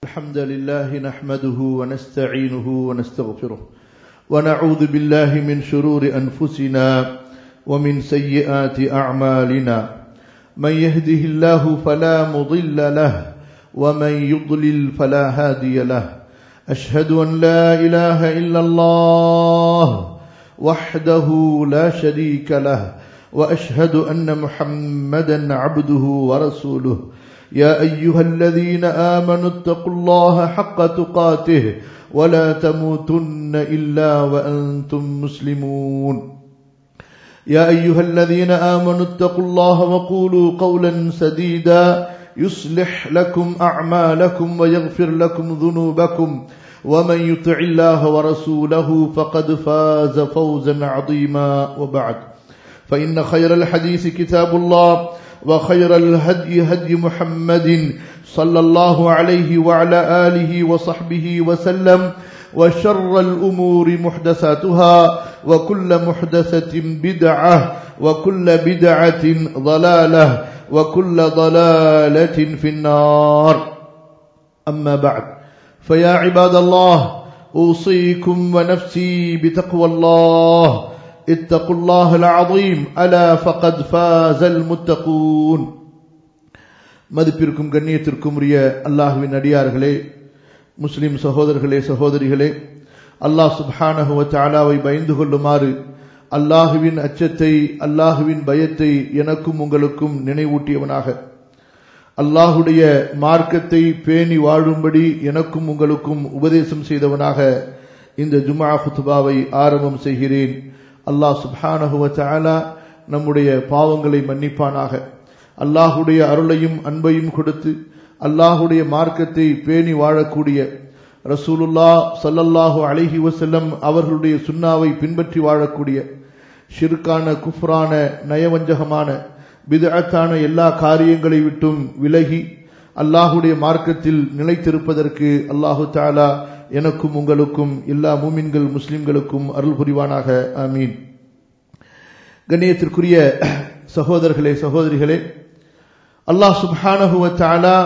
الحمد لله نحمده ونستعينه ونستغفره ونعوذ بالله من شرور أنفسنا ومن سيئات أعمالنا من يهده الله فلا مضل له ومن يضلل فلا هادي له أشهد أن لا إله إلا الله وحده لا شريك له وأشهد أن محمدا عبده ورسوله يا أيها الذين آمنوا اتقوا الله حق تقاته ولا تموتن إلا وأنتم مسلمون يا أيها الذين آمنوا اتقوا الله وقولوا قولا سديدا يصلح لكم أعمالكم ويغفر لكم ذنوبكم ومن يطع الله ورسوله فقد فاز فوزا عظيما وبعد فإن خير الحديث كتاب الله وخير الهدي هدي محمد صلى الله عليه وعلى آله وصحبه وسلم وشر الأمور محدثاتها وكل محدثة بدعة وكل بدعة ضلالة وكل ضلالة في النار أما بعد فيا عباد الله أوصيكم ونفسي بتقوى الله اتقوا الله العظيم ألا فقد فاز المتقون மதிப்பிற்கும் கண்ணியத்திற்கும் உரிய அல்லாஹுவின் அடியார்களே முஸ்லிம் சகோதரர்களே சகோதரிகளே அல்லாஹ் சுப்ஹானஹுவ தாலாவை பயந்து கொள்ளுமாறு அல்லாஹுவின் அச்சத்தை அல்லாஹுவின் பயத்தை எனக்கும் உங்களுக்கும் நினைவூட்டியவனாக அல்லாஹுடைய மார்க்கத்தை பேணி வாழும்படி எனக்கும் உங்களுக்கும் உபதேசம் செய்தவனாக இந்த ஜுமா ஹுத்துபாவை ஆரம்பம் செய்கிறேன் அல்லாஹ் சுப்ஹானஹுவ தாலா நம்முடைய பாவங்களை மன்னிப்பானாக அல்லாஹுடைய அருளையும் அன்பையும் கொடுத்து அல்லாஹுடைய மார்க்கத்தை பேணி வாழக்கூடிய ரசூலுல்லா சல்லல்லாஹு அலஹி வசல்லம் அவர்களுடைய சுண்ணாவை பின்பற்றி வாழக்கூடிய ஷிர்கான குஃப்ரான நயவஞ்சகமான பிதஅத்தான எல்லா காரியங்களை விட்டும் விலகி அல்லாஹுடைய மார்க்கத்தில் நிலைத்திருப்பதற்கு அல்லாஹு தாலா எனக்கும் உங்களுக்கும் எல்லா மூமின்கள் முஸ்லிம்களுக்கும் அருள் புரிவானாக ஆமீன் கண்ணியத்திற்குரிய சகோதரர்களே சகோதரிகளே அல்லாஹ் சுப்ஹானஹுவ தாலா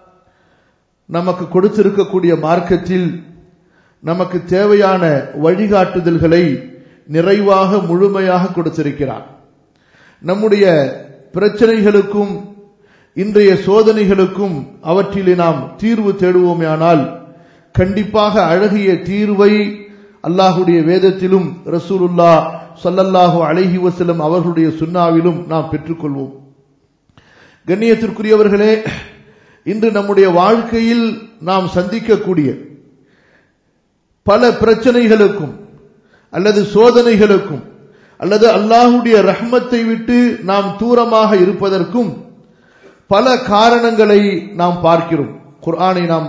நமக்கு கொடுத்திருக்கக்கூடிய மார்க்கத்தில் நமக்கு தேவையான வழிகாட்டுதல்களை நிறைவாக முழுமையாக கொடுத்திருக்கிறார் நம்முடைய பிரச்சனைகளுக்கும் இன்றைய சோதனைகளுக்கும் அவற்றிலே நாம் தீர்வு தேடுவோமேயானால் கண்டிப்பாக அழகிய தீர்வை அல்லாஹுடைய வேதத்திலும் ரசூலுல்லா சொல்லல்லாஹு அழகி வசலம் அவர்களுடைய சுண்ணாவிலும் நாம் பெற்றுக்கொள்வோம் கண்ணியத்திற்குரியவர்களே இன்று நம்முடைய வாழ்க்கையில் நாம் சந்திக்கக்கூடிய பல பிரச்சனைகளுக்கும் அல்லது சோதனைகளுக்கும் அல்லது அல்லாஹுடைய ரஹ்மத்தை விட்டு நாம் தூரமாக இருப்பதற்கும் பல காரணங்களை நாம் பார்க்கிறோம் குர்ஆனை நாம்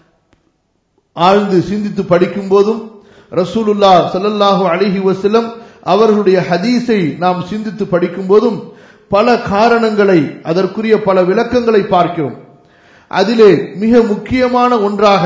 ஆழ்ந்து சிந்தித்து படிக்கும் போதும் ரசூலுல்லா சல்லல்லாஹு அலிஹி வசலம் அவர்களுடைய ஹதீஸை நாம் சிந்தித்து படிக்கும் போதும் பல காரணங்களை அதற்குரிய பல விளக்கங்களை பார்க்கிறோம் அதிலே மிக முக்கியமான ஒன்றாக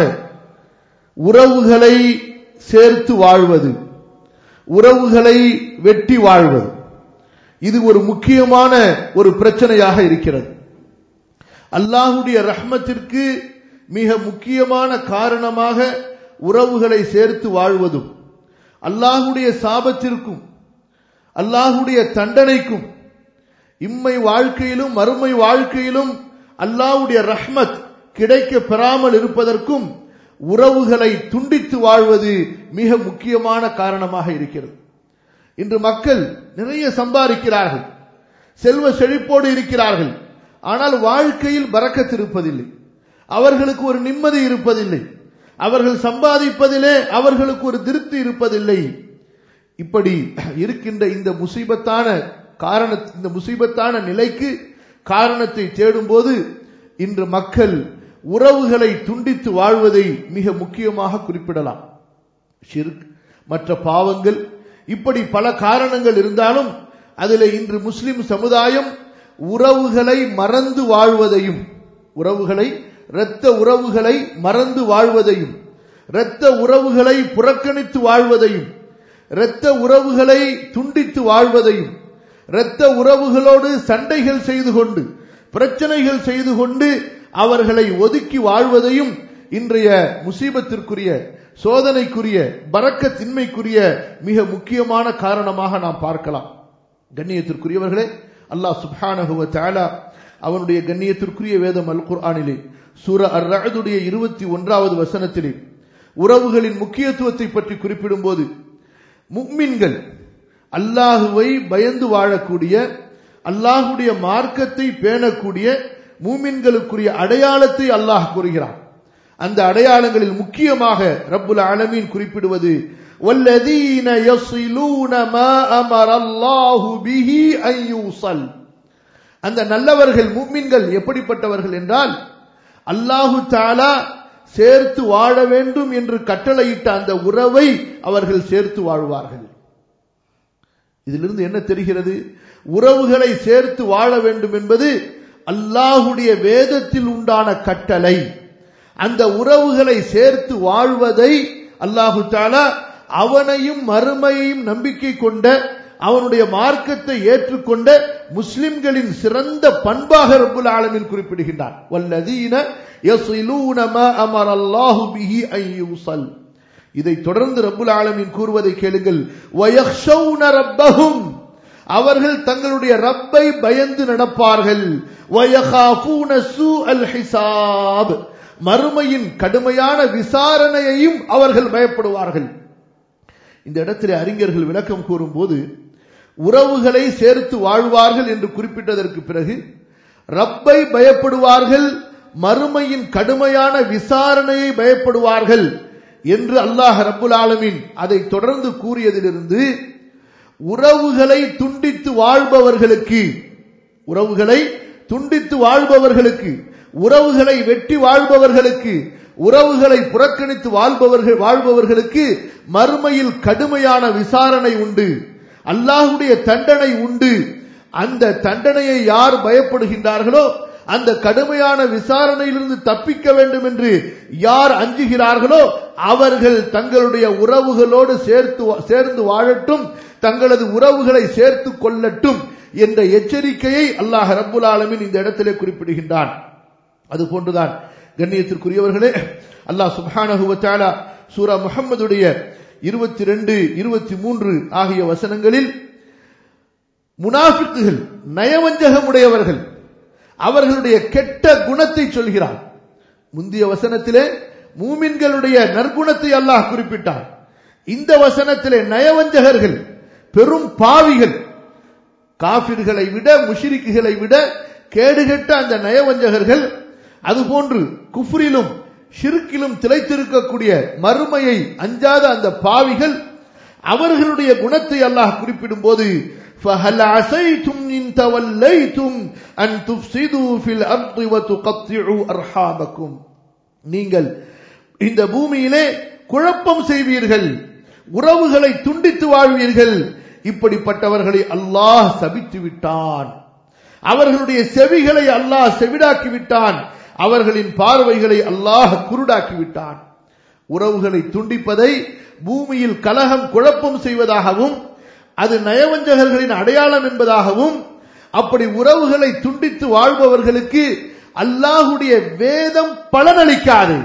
உறவுகளை சேர்த்து வாழ்வது உறவுகளை வெட்டி வாழ்வது இது ஒரு முக்கியமான ஒரு பிரச்சனையாக இருக்கிறது அல்லாஹுடைய ரஹ்மத்திற்கு மிக முக்கியமான காரணமாக உறவுகளை சேர்த்து வாழ்வதும் அல்லாஹுடைய சாபத்திற்கும் அல்லாஹுடைய தண்டனைக்கும் இம்மை வாழ்க்கையிலும் மறுமை வாழ்க்கையிலும் அல்லாஹுடைய ரஹ்மத் கிடைக்க பெறாமல் இருப்பதற்கும் உறவுகளை துண்டித்து வாழ்வது மிக முக்கியமான காரணமாக இருக்கிறது இன்று மக்கள் நிறைய சம்பாதிக்கிறார்கள் செல்வ செழிப்போடு இருக்கிறார்கள் ஆனால் வாழ்க்கையில் பறக்கத்திருப்பதில்லை அவர்களுக்கு ஒரு நிம்மதி இருப்பதில்லை அவர்கள் சம்பாதிப்பதிலே அவர்களுக்கு ஒரு திருப்தி இருப்பதில்லை இப்படி இருக்கின்ற இந்த முசீபத்தான காரண இந்த முசீபத்தான நிலைக்கு காரணத்தை தேடும்போது இன்று மக்கள் உறவுகளை துண்டித்து வாழ்வதை மிக முக்கியமாக குறிப்பிடலாம் ஷிர்க் மற்ற பாவங்கள் இப்படி பல காரணங்கள் இருந்தாலும் அதில் இன்று முஸ்லிம் சமுதாயம் உறவுகளை மறந்து வாழ்வதையும் உறவுகளை இரத்த உறவுகளை மறந்து வாழ்வதையும் இரத்த உறவுகளை புறக்கணித்து வாழ்வதையும் இரத்த உறவுகளை துண்டித்து வாழ்வதையும் இரத்த உறவுகளோடு சண்டைகள் செய்து கொண்டு பிரச்சனைகள் செய்து கொண்டு அவர்களை ஒதுக்கி வாழ்வதையும் இன்றைய முசீபத்திற்குரிய சோதனைக்குரிய பறக்கத்தின்மைக்குரிய மிக முக்கியமான காரணமாக நாம் பார்க்கலாம் கண்ணியத்திற்குரியவர்களே அல்லாஹ் சுப்ஹானஹு வ தஆலா அவனுடைய கண்ணியத்திற்குரிய வேதம் அல் குர்ஆனிலே சூர அர் ரஅதுடைய இருபத்தி ஒன்றாவது வசனத்திலே உறவுகளின் முக்கியத்துவத்தை பற்றி குறிப்பிடும்போது முக்மின்கள் அல்லாஹுவை பயந்து வாழக்கூடிய அல்லாஹுடைய மார்க்கத்தை பேணக்கூடிய மூமின்களுக்குரிய அடையாளத்தை அல்லாஹ் கூறுகிறான் அந்த அடையாளங்களில் முக்கியமாக ரப்புல் ஆலமீன் குறிப்பிடுவது வல்லதீன யஸிலூன மா அமர அல்லாஹு பிஹி அன் யூஸல் அந்த நல்லவர்கள் முக்மின்கள் எப்படிப்பட்டவர்கள் என்றால் அல்லாஹு தாலா சேர்த்து வாழ வேண்டும் என்று கட்டளையிட்ட அந்த உறவை அவர்கள் சேர்த்து வாழ்வார்கள் இதிலிருந்து என்ன தெரிகிறது உறவுகளை சேர்த்து வாழ வேண்டும் என்பது அல்லாஹுடைய வேதத்தில் உண்டான கட்டளை அந்த உறவுகளை சேர்த்து வாழ்வதை அல்லாஹு தாலா அவனையும் மறுமையையும் நம்பிக்கை கொண்ட அவனுடைய மார்க்கத்தை ஏற்றுக்கொண்ட முஸ்லிம்களின் சிறந்த பண்பாக ரப்புல் ஆலமின் குறிப்பிடுகின்றான் வல்லதீன யஸிலூன மா அமர அல்லாஹு பிஹி அன் யூஸல் இதை தொடர்ந்து ரப்புல் ஆலமின் கூறுவதை கேளுங்கள் வயக்ஷௌன ரப்பஹும் அவர்கள் தங்களுடைய ரப்பை பயந்து நடப்பார்கள் வயகாஃபூன சூஅல் ஹிசாப் மறுமையின் கடுமையான விசாரணையையும் அவர்கள் பயப்படுவார்கள் இந்த இடத்திலே அறிஞர்கள் விளக்கம் கூறும்போது உறவுகளை சேர்த்து வாழ்வார்கள் என்று குறிப்பிட்டதற்கு பிறகு ரப்பை பயப்படுவார்கள் மறுமையின் கடுமையான விசாரணையை பயப்படுவார்கள் என்று அல்லாஹ் ரப்புல் ஆலமின் அதை தொடர்ந்து கூறியதிலிருந்து உறவுகளை துண்டித்து வாழ்பவர்களுக்கு உறவுகளை துண்டித்து வாழ்பவர்களுக்கு உறவுகளை வெட்டி வாழ்பவர்களுக்கு உறவுகளை புறக்கணித்து வாழ்பவர்கள் வாழ்பவர்களுக்கு மறுமையில் கடுமையான விசாரணை உண்டு அல்லாஹுடைய தண்டனை உண்டு அந்த தண்டனையை யார் பயப்படுகின்றார்களோ அந்த கடுமையான விசாரணையிலிருந்து தப்பிக்க வேண்டும் என்று யார் அஞ்சுகிறார்களோ அவர்கள் தங்களுடைய உறவுகளோடு சேர்த்து சேர்ந்து வாழட்டும் தங்களது உறவுகளை சேர்த்து கொள்ளட்டும் என்ற எச்சரிக்கையை அல்லாஹ் ரப்புல் ஆலமின் இந்த இடத்திலே குறிப்பிடுகின்றான் அது போன்றுதான் கண்ணியத்திற்குரியவர்களே அல்லாஹ் சுப்ஹானஹு வ தஆலா சூரா முஹம்மதுடைய இருபத்தி ரெண்டு இருபத்தி மூன்று ஆகிய வசனங்களில் முனாஃபிக்குகள் நயவஞ்சகமுடையவர்கள் அவர்களுடைய கெட்ட குணத்தை சொல்கிறார் முந்தைய வசனத்திலே மூமின்களுடைய நற்குணத்தை அல்லாஹ் குறிப்பிட்டார் இந்த வசனத்திலே நயவஞ்சகர்கள் பெரும் பாவிகள் காபிர்களை விட முஷிரிக்குகளை விட கேடுகெட்ட அந்த நயவஞ்சகர்கள் அதுபோன்று குஃப்ரிலும் ஷிர்கிலும் திளைத்திருக்கக்கூடிய மறுமையை அஞ்சாத அந்த பாவிகள் அவர்களுடைய குணத்தை அல்லாஹ் குறிப்பிடும் போது فهل عسيتم إن توليتم أن تفسدوا في الأرض وتقطعوا أرحامكم நீங்கள் இந்த பூமியிலே குழப்பம் செய்வீர்கள் உறவுகளை துண்டித்து வாழ்வீர்கள் இப்படிப்பட்டவர்களை அல்லாஹ் சபித்து விட்டான் அவர்களுடைய செவிகளை அல்லாஹ் செவிடாக்கி விட்டான் அவர்களின் பார்வைகளை அல்லாஹ் குருடாக்கி விட்டான் உறவுகளை துண்டிப்பதை பூமியில் கலகம் குழப்பம் செய்வதாகவும் அது நயவஞ்சகர்களின் அடையாளம் என்பதாகவும் அப்படி உறவுகளை துண்டித்து வாழ்பவர்களுக்கு அல்லாஹுடைய வேதம் பலனளிக்காது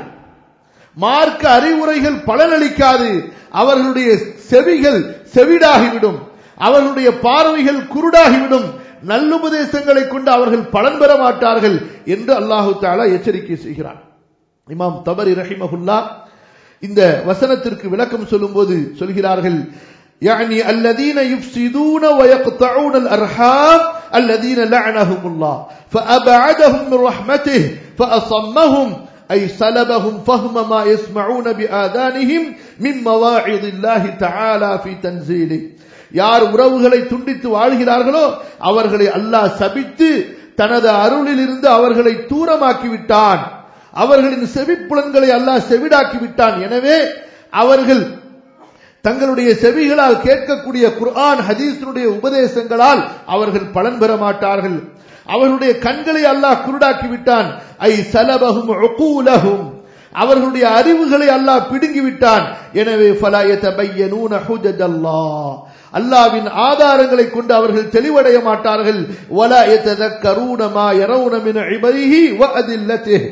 மார்க்க அறிவுரைகள் பலனளிக்காது அவர்களுடைய செவிகள் செவிடாகிவிடும் அவர்களுடைய பார்வைகள் குருடாகிவிடும் நல்லுபதேசங்களை கொண்டு அவர்கள் பலன் பெற மாட்டார்கள் என்று அல்லாஹு தாலா எச்சரிக்கை செய்கிறார் இமாம் தபரி ரஹிமஹுல்லா இந்த வசனத்திற்கு விளக்கம் சொல்லும்போது சொல்கிறார்கள் يعني الذين يفسدون ويقطعون الأرحام الذين لعنهم الله فأبعدهم من رحمته فأصمهم أي سلبهم فهم ما يسمعون بآذانهم من مواعظ الله تعالى في تنزيله யார் உறவுகளை துண்டித்து வாழ்கிறார்களோ அவர்களை அல்லாஹ் சபித்து தனது அருளில் இருந்து அவர்களை தூரமாக்கி விட்டான் அவர்களின் செவிப்புலன்களை அல்லாஹ் செவிடாக்கி விட்டான் எனவே அவர்கள் தங்களுடைய செவிகளால் கேட்கக்கூடிய குர்ஆன் ஹதீஸனுடைய உபதேசங்களால் அவர்கள் பலன் பெற மாட்டார்கள் அவர்களுடைய கண்களை அல்லாஹ் குருடாக்கி விட்டான் ஐ சலபகும் உகூலகும் அவர்களுடைய அறிவுகளை அல்லாஹ் பிடுங்கி விட்டான் எனவே ஃபலாயதபையனூன ஹுஜஜல்லாஹ் அல்லாவின் ஆதாரங்களை கொண்டு அவர்கள் தெளிவடைய மாட்டார்கள் வலா யததக்கரூன மா யரவுன மின் இபரிஹி வஅதில்லத்திஹ்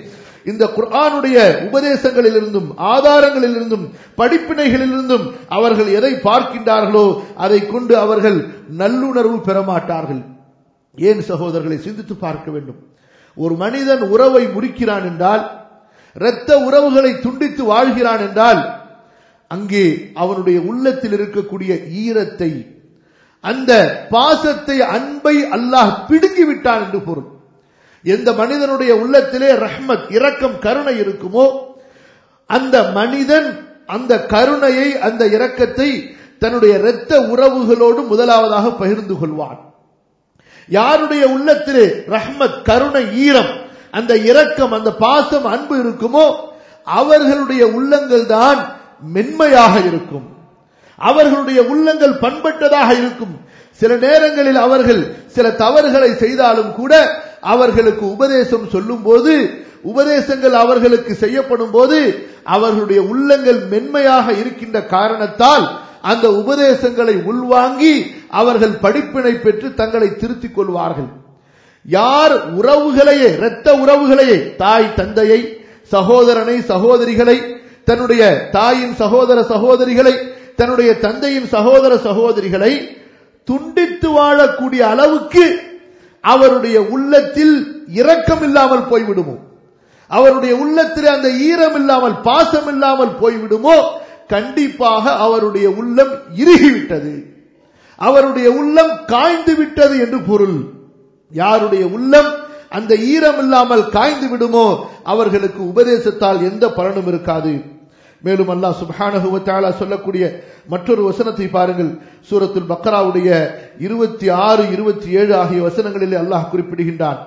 இந்த குர்ஆனுடைய உபதேசங்களிலிருந்தும் ஆதாரங்களிலிருந்தும் படிப்பினைகளிலிருந்தும் அவர்கள் எதை பார்க்கின்றார்களோ அதை கொண்டு அவர்கள் நல்லுணர்வு பெற மாட்டார்கள் ஏன் சகோதரர்களை சிந்தித்து பார்க்க வேண்டும் ஒரு மனிதன் உறவை முறிக்கிறான் என்றால் இரத்த உறவுகளை துண்டித்து வாழ்கிறான் என்றால் அங்கே அவனுடைய உள்ளத்தில் இருக்கக்கூடிய ஈரத்தை அந்த பாசத்தை அன்பை அல்லாஹ் பிடுங்கி விட்டான் என்று பொருள் எந்த மனிதனுடைய உள்ளத்திலே ரஹ்மத் இரக்கம் கருணை இருக்குமோ அந்த மனிதன் அந்த கருணையை அந்த இரக்கத்தை தன்னுடைய இரத்த உறவுகளோடு முதலாவதாக பகிர்ந்து கொள்வான் யாருடைய உள்ளத்திலே ரஹ்மத் கருணை ஈரம் அந்த இரக்கம் அந்த பாசம் அன்பு இருக்குமோ அவர்களுடைய உள்ளங்கள் தான் மென்மையாக இருக்கும் அவர்களுடைய உள்ளங்கள் பண்பட்டதாக இருக்கும் சில நேரங்களில் அவர்கள் சில தவறுகளை செய்தாலும் கூட அவர்களுக்கு உபதேசம் சொல்லும் போது உபதேசங்கள் அவர்களுக்கு செய்யப்படும் போது அவர்களுடைய உள்ளங்கள் மென்மையாக இருக்கின்ற காரணத்தால் அந்த உபதேசங்களை உள்வாங்கி அவர்கள் படிப்பினை பெற்று தங்களை திருத்திக் கொள்வார்கள் யார் உறவுகளையே இரத்த உறவுகளையே தாய் தந்தையை சகோதரனை சகோதரிகளை தன்னுடைய தாயின் சகோதர சகோதரிகளை தன்னுடைய தந்தையின் சகோதர சகோதரிகளை துண்டித்து வாழக்கூடிய அளவுக்கு அவருடைய உள்ளத்தில் இரக்கம் இல்லாமல் போய்விடுமோ அவருடைய உள்ளத்தில் அந்த ஈரம் இல்லாமல் பாசம் இல்லாமல் போய்விடுமோ கண்டிப்பாக அவருடைய உள்ளம் இறுகிவிட்டது அவருடைய உள்ளம் காய்ந்து விட்டது என்று பொருள் யாருடைய உள்ளம் அந்த ஈரம் இல்லாமல் காய்ந்து விடுமோ அவர்களுக்கு உபதேசத்தால் எந்த பலனும் இருக்காது மேலும் அல்லாஹ் சுப்ஹானஹு வ தஆலா சொல்லக்கூடிய மற்றொரு வசனத்தை பாருங்கள் சூரத்துல் பக்ராவுடைய இருபத்தி ஆறு இருபத்தி ஏழு ஆகிய வசனங்களிலே அல்லாஹ் குறிப்பிடுகின்றான்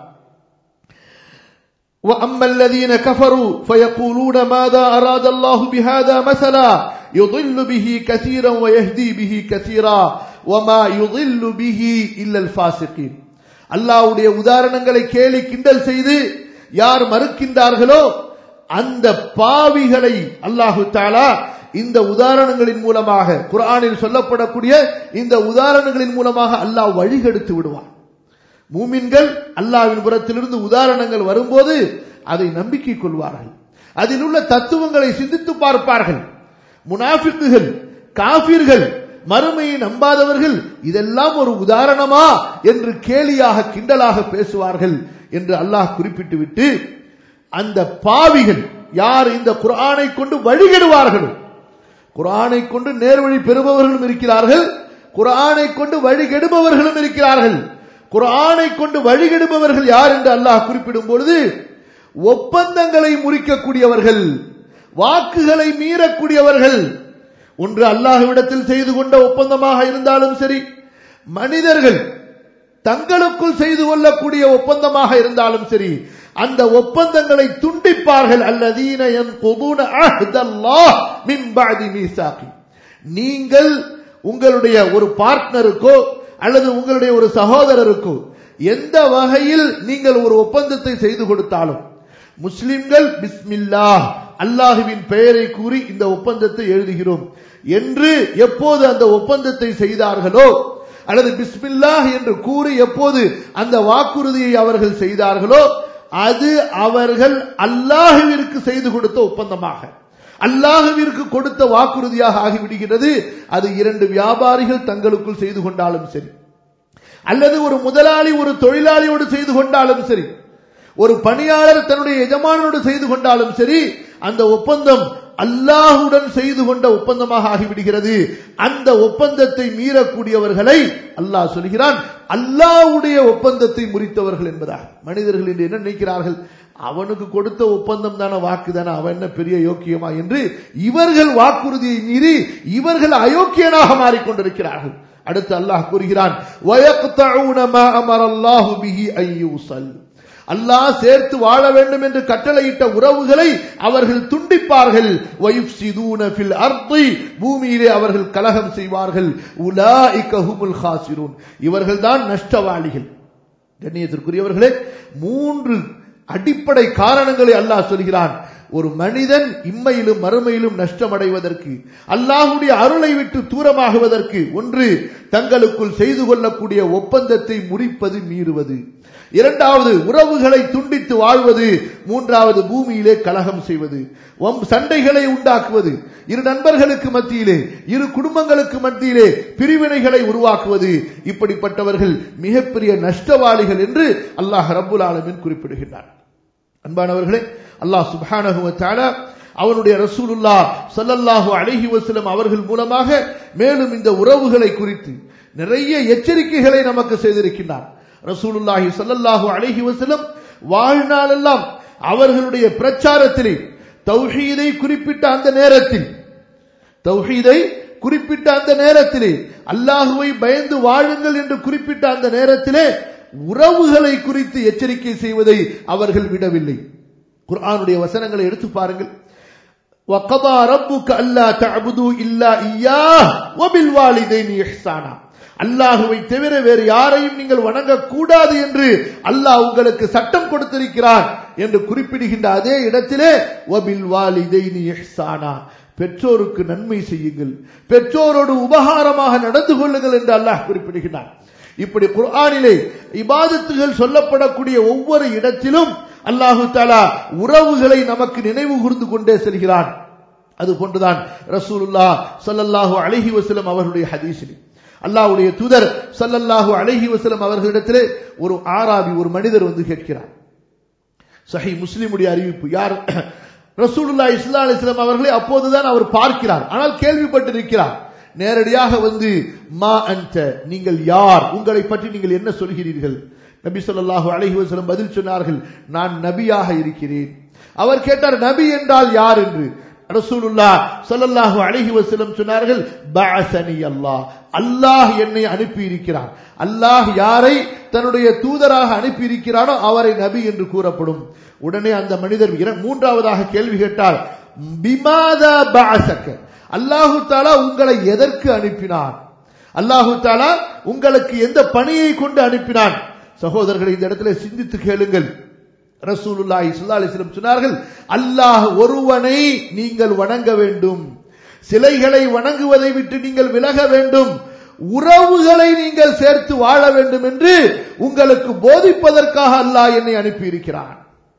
وأما الذين كفروا فيقولون ماذا أراد الله بهذا مثلا يضل به كثيرا ويهدي به كثيرا وما يضل به إلا الفاسقين அல்லாஹ்வுடைய உதாரணங்களை கேலி கிண்டல் செய்து யார் மறுக்கின்றார்களோ அந்த பாவிகளை அல்லாஹு தாலா இந்த உதாரணங்களின் மூலமாக குர்ஆனில் சொல்லப்படக்கூடிய இந்த உதாரணங்களின் மூலமாக அல்லாஹ் வழிகெடுத்து விடுவான் மூமின்கள் அல்லாவின் புறத்திலிருந்து உதாரணங்கள் வரும்போது அதை நம்பிக்கை கொள்வார்கள் அதில் உள்ள தத்துவங்களை சிந்தித்து பார்ப்பார்கள் முனாஃபிக்குகள் காபிர்கள் மறுமையை நம்பாதவர்கள் இதெல்லாம் ஒரு உதாரணமா என்று கேலியாக கிண்டலாக பேசுவார்கள் என்று அல்லாஹ் குறிப்பிட்டு விட்டு அந்த பாவிகள் யார் இந்த குர்ஆனை கொண்டு வழிகெடுவார்களோ குர்ஆனை கொண்டு நேர்வழி பெறுபவர்களும் இருக்கிறார்கள் குர்ஆனை கொண்டு வழிகெடுபவர்களும் இருக்கிறார்கள் குர்ஆனை கொண்டு வழிகெடுபவர்கள் யார் என்று அல்லாஹ் குறிப்பிடும் பொழுது ஒப்பந்தங்களை முறிக்கக்கூடியவர்கள் வாக்குகளை மீறக்கூடியவர்கள் ஒன்று அல்லாஹ்விடத்தில் செய்து கொண்ட ஒப்பந்தமாக இருந்தாலும் சரி மனிதர்கள் தங்களுக்குள் செய்து கொள்ளக்கூடிய ஒப்பந்தமாக இருந்தாலும் சரி அந்த ஒப்பந்தங்களை துண்டிப்பார்கள் அல்லதீன நீங்கள் உங்களுடைய ஒரு பார்ட்னருக்கோ அல்லது உங்களுடைய ஒரு சகோதரருக்கோ எந்த வகையில் நீங்கள் ஒரு ஒப்பந்தத்தை செய்து கொடுத்தாலும் முஸ்லிம்கள் பிஸ்மில்லா அல்லாஹுவின் பெயரை கூறி இந்த ஒப்பந்தத்தை எழுதுகிறோம் என்று எப்போது அந்த ஒப்பந்தத்தை செய்தார்களோ அல்லது பிஸ்மில்லாஹ் என்று கூறி எப்போது அந்த வாக்குறுதியை அவர்கள் செய்தார்களோ அது அவர்கள் அல்லாஹுவிற்கு செய்து கொடுத்த ஒப்பந்தமாக அல்லாஹுவிற்கு கொடுத்த வாக்குறுதியாக ஆகிவிடுகிறது அது இரண்டு வியாபாரிகள் தங்களுக்குள் செய்து கொண்டாலும் சரி அல்லது ஒரு முதலாளி ஒரு தொழிலாளியோடு செய்து கொண்டாலும் சரி ஒரு பணியாளர் தன்னுடைய எஜமானோடு செய்து கொண்டாலும் சரி அந்த ஒப்பந்தம் அல்லாஹுடன் செய்து கொண்ட ஒப்பந்தமாக ஆகிவிடுகிறது அந்த ஒப்பந்தத்தை மீறக்கூடியவர்களை அல்லாஹ் சொல்கிறான் அல்லாஹுடைய ஒப்பந்தத்தை முறித்தவர்கள் என்பதாக மனிதர்கள் என்று என்ன நினைக்கிறார்கள் அவனுக்கு கொடுத்த ஒப்பந்தம் தானே வாக்கு தானே அவன் என்ன பெரிய யோக்கியமா என்று இவர்கள் வாக்குறுதியை மீறி இவர்கள் அயோக்கியனாக மாறிக்கொண்டிருக்கிறார்கள் அடுத்து அல்லாஹ் கூறுகிறான் அல்லாஹ் சேர்த்து வாழ வேண்டும் என்று கட்டளையிட்ட உறவுகளை அவர்கள் துண்டிப்பார்கள் பூமியிலே அவர்கள் கலகம் செய்வார்கள் இவர்கள் தான் நஷ்டவாளிகள் கண்ணியத்திற்குரியவர்களே மூன்று அடிப்படை காரணங்களை அல்லாஹ் சொல்கிறான் ஒரு மனிதன் இம்மையிலும் மறுமையிலும் நஷ்டமடைவதற்கு அல்லாஹுடைய அருளை விட்டு தூரமாகுவதற்கு ஒன்று தங்களுக்குள் செய்து கொள்ளக்கூடிய ஒப்பந்தத்தை முறிப்பது மீறுவது இரண்டாவது உறவுகளை துண்டித்து வாழ்வது மூன்றாவது பூமியிலே கலகம் செய்வது சண்டைகளை உண்டாக்குவது இரு நண்பர்களுக்கு மத்தியிலே இரு குடும்பங்களுக்கு மத்தியிலே பிரிவினைகளை உருவாக்குவது இப்படிப்பட்டவர்கள் மிகப்பெரிய நஷ்டவாளிகள் என்று அல்லாஹ் ரபுல் ஆலமின் குறிப்பிடுகின்றார் அன்பானவர்களே அல்லாஹ் சுபானகுவத்தால அவனுடைய ரசூலுல்லா சல்லல்லாஹு அழகி வசலம் அவர்கள் மூலமாக மேலும் இந்த உறவுகளை குறித்து நிறைய எச்சரிக்கைகளை நமக்கு செய்திருக்கின்றார் ரசூலுல்லாஹி சல்லல்லாஹு அழகி வசலம் வாழ்நாளெல்லாம் அவர்களுடைய பிரச்சாரத்திலே தௌஹீதை குறிப்பிட்ட அந்த நேரத்தில் தௌஹீதை குறிப்பிட்ட அந்த நேரத்திலே அல்லாஹுவை பயந்து வாழுங்கள் என்று குறிப்பிட்ட அந்த நேரத்திலே உறவுகளை குறித்து எச்சரிக்கை செய்வதை அவர்கள் விடவில்லை குர்ஆனுடைய வசனங்களை எடுத்து பாருங்கள் وَقَضَى رَبُّكَ أَلَّا تَعْبُدُوا إِلَّا إِيَّاهُ وَبِالْوَالِدَيْنِ إِحْسَانًا அல்லாஹுவை தவிர வேறு யாரையும் நீங்கள் வணங்கக்கூடாது என்று அல்லாஹ் உங்களுக்கு சட்டம் கொடுத்திருக்கிறான் என்று குறிப்பிடுகின்ற அதே இடத்திலே வபில் வாலிதைனி இஹ்சானா பெற்றோருக்கு நன்மை செய்யுங்கள் பெற்றோரோடு உபகாரமாக நடந்து கொள்ளுங்கள் என்று அல்லாஹ் குறிப்பிடுகிறான் இப்படி குர்ஆனிலே இபாதத்துகள் சொல்லப்படக்கூடிய ஒவ்வொரு இடத்திலும் அல்லாஹு தாலா உறவுகளை நமக்கு நினைவு கூர்ந்து கொண்டே செல்கிறான் அது போன்றுதான் ரசூலுல்லா சல்லல்லாஹு அலஹி வசலம் அவர்களுடைய ஹதீஸில் அல்லாஹ்வுடைய தூதர் சல்லல்லாஹு அலஹி வசலம் அவர்களிடத்திலே ஒரு ஆராபி ஒரு மனிதர் வந்து கேட்கிறார் சஹி முஸ்லிமுடைய அறிவிப்பு யார் ரசூலுல்லா இஸ்லா அலிஸ்லாம் அவர்களை அப்போதுதான் அவர் பார்க்கிறார் ஆனால் கேள்விப்பட்டிருக்கிறார் நேரடியாக வந்து மா அன்ட நீங்கள் யார் உங்களை பற்றி நீங்கள் என்ன சொல்கிறீர்கள் நபி சொல்லாஹு அலஹி வசலம் பதில் சொன்னார்கள் நான் நபியாக இருக்கிறேன் அவர் கேட்டார் நபி என்றால் யார் என்று ரசூலுல்லா சொல்லல்லாஹு அழகி வசலம் சொன்னார்கள் பஅசனி அல்லாஹ் அல்லாஹ் என்னை அனுப்பி இருக்கிறார் அல்லாஹ் யாரை தன்னுடைய தூதராக அனுப்பி இருக்கிறானோ அவரை நபி என்று கூறப்படும் உடனே அந்த மனிதர் மூன்றாவதாக கேள்வி கேட்டார் பிமாதா பஅசக்க அல்லாஹு தாலா உங்களை எதற்கு அனுப்பினான் அல்லாஹு தாலா உங்களுக்கு எந்த பணியை கொண்டு அனுப்பினான் சகோதரர்களை இந்த இடத்துல சிந்தித்து கேளுங்கள் ரசூலுல்லாஹி ஸல்லல்லாஹு அலைஹி வஸல்லம் சொன்னார்கள் அல்லாஹ் ஒருவனை நீங்கள் வணங்க வேண்டும் சிலைகளை வணங்குவதை விட்டு நீங்கள் விலக வேண்டும் உறவுகளை நீங்கள் சேர்த்து வாழ வேண்டும் என்று உங்களுக்கு போதிப்பதற்காக அல்லாஹ் என்னை அனுப்பி இருக்கிறான்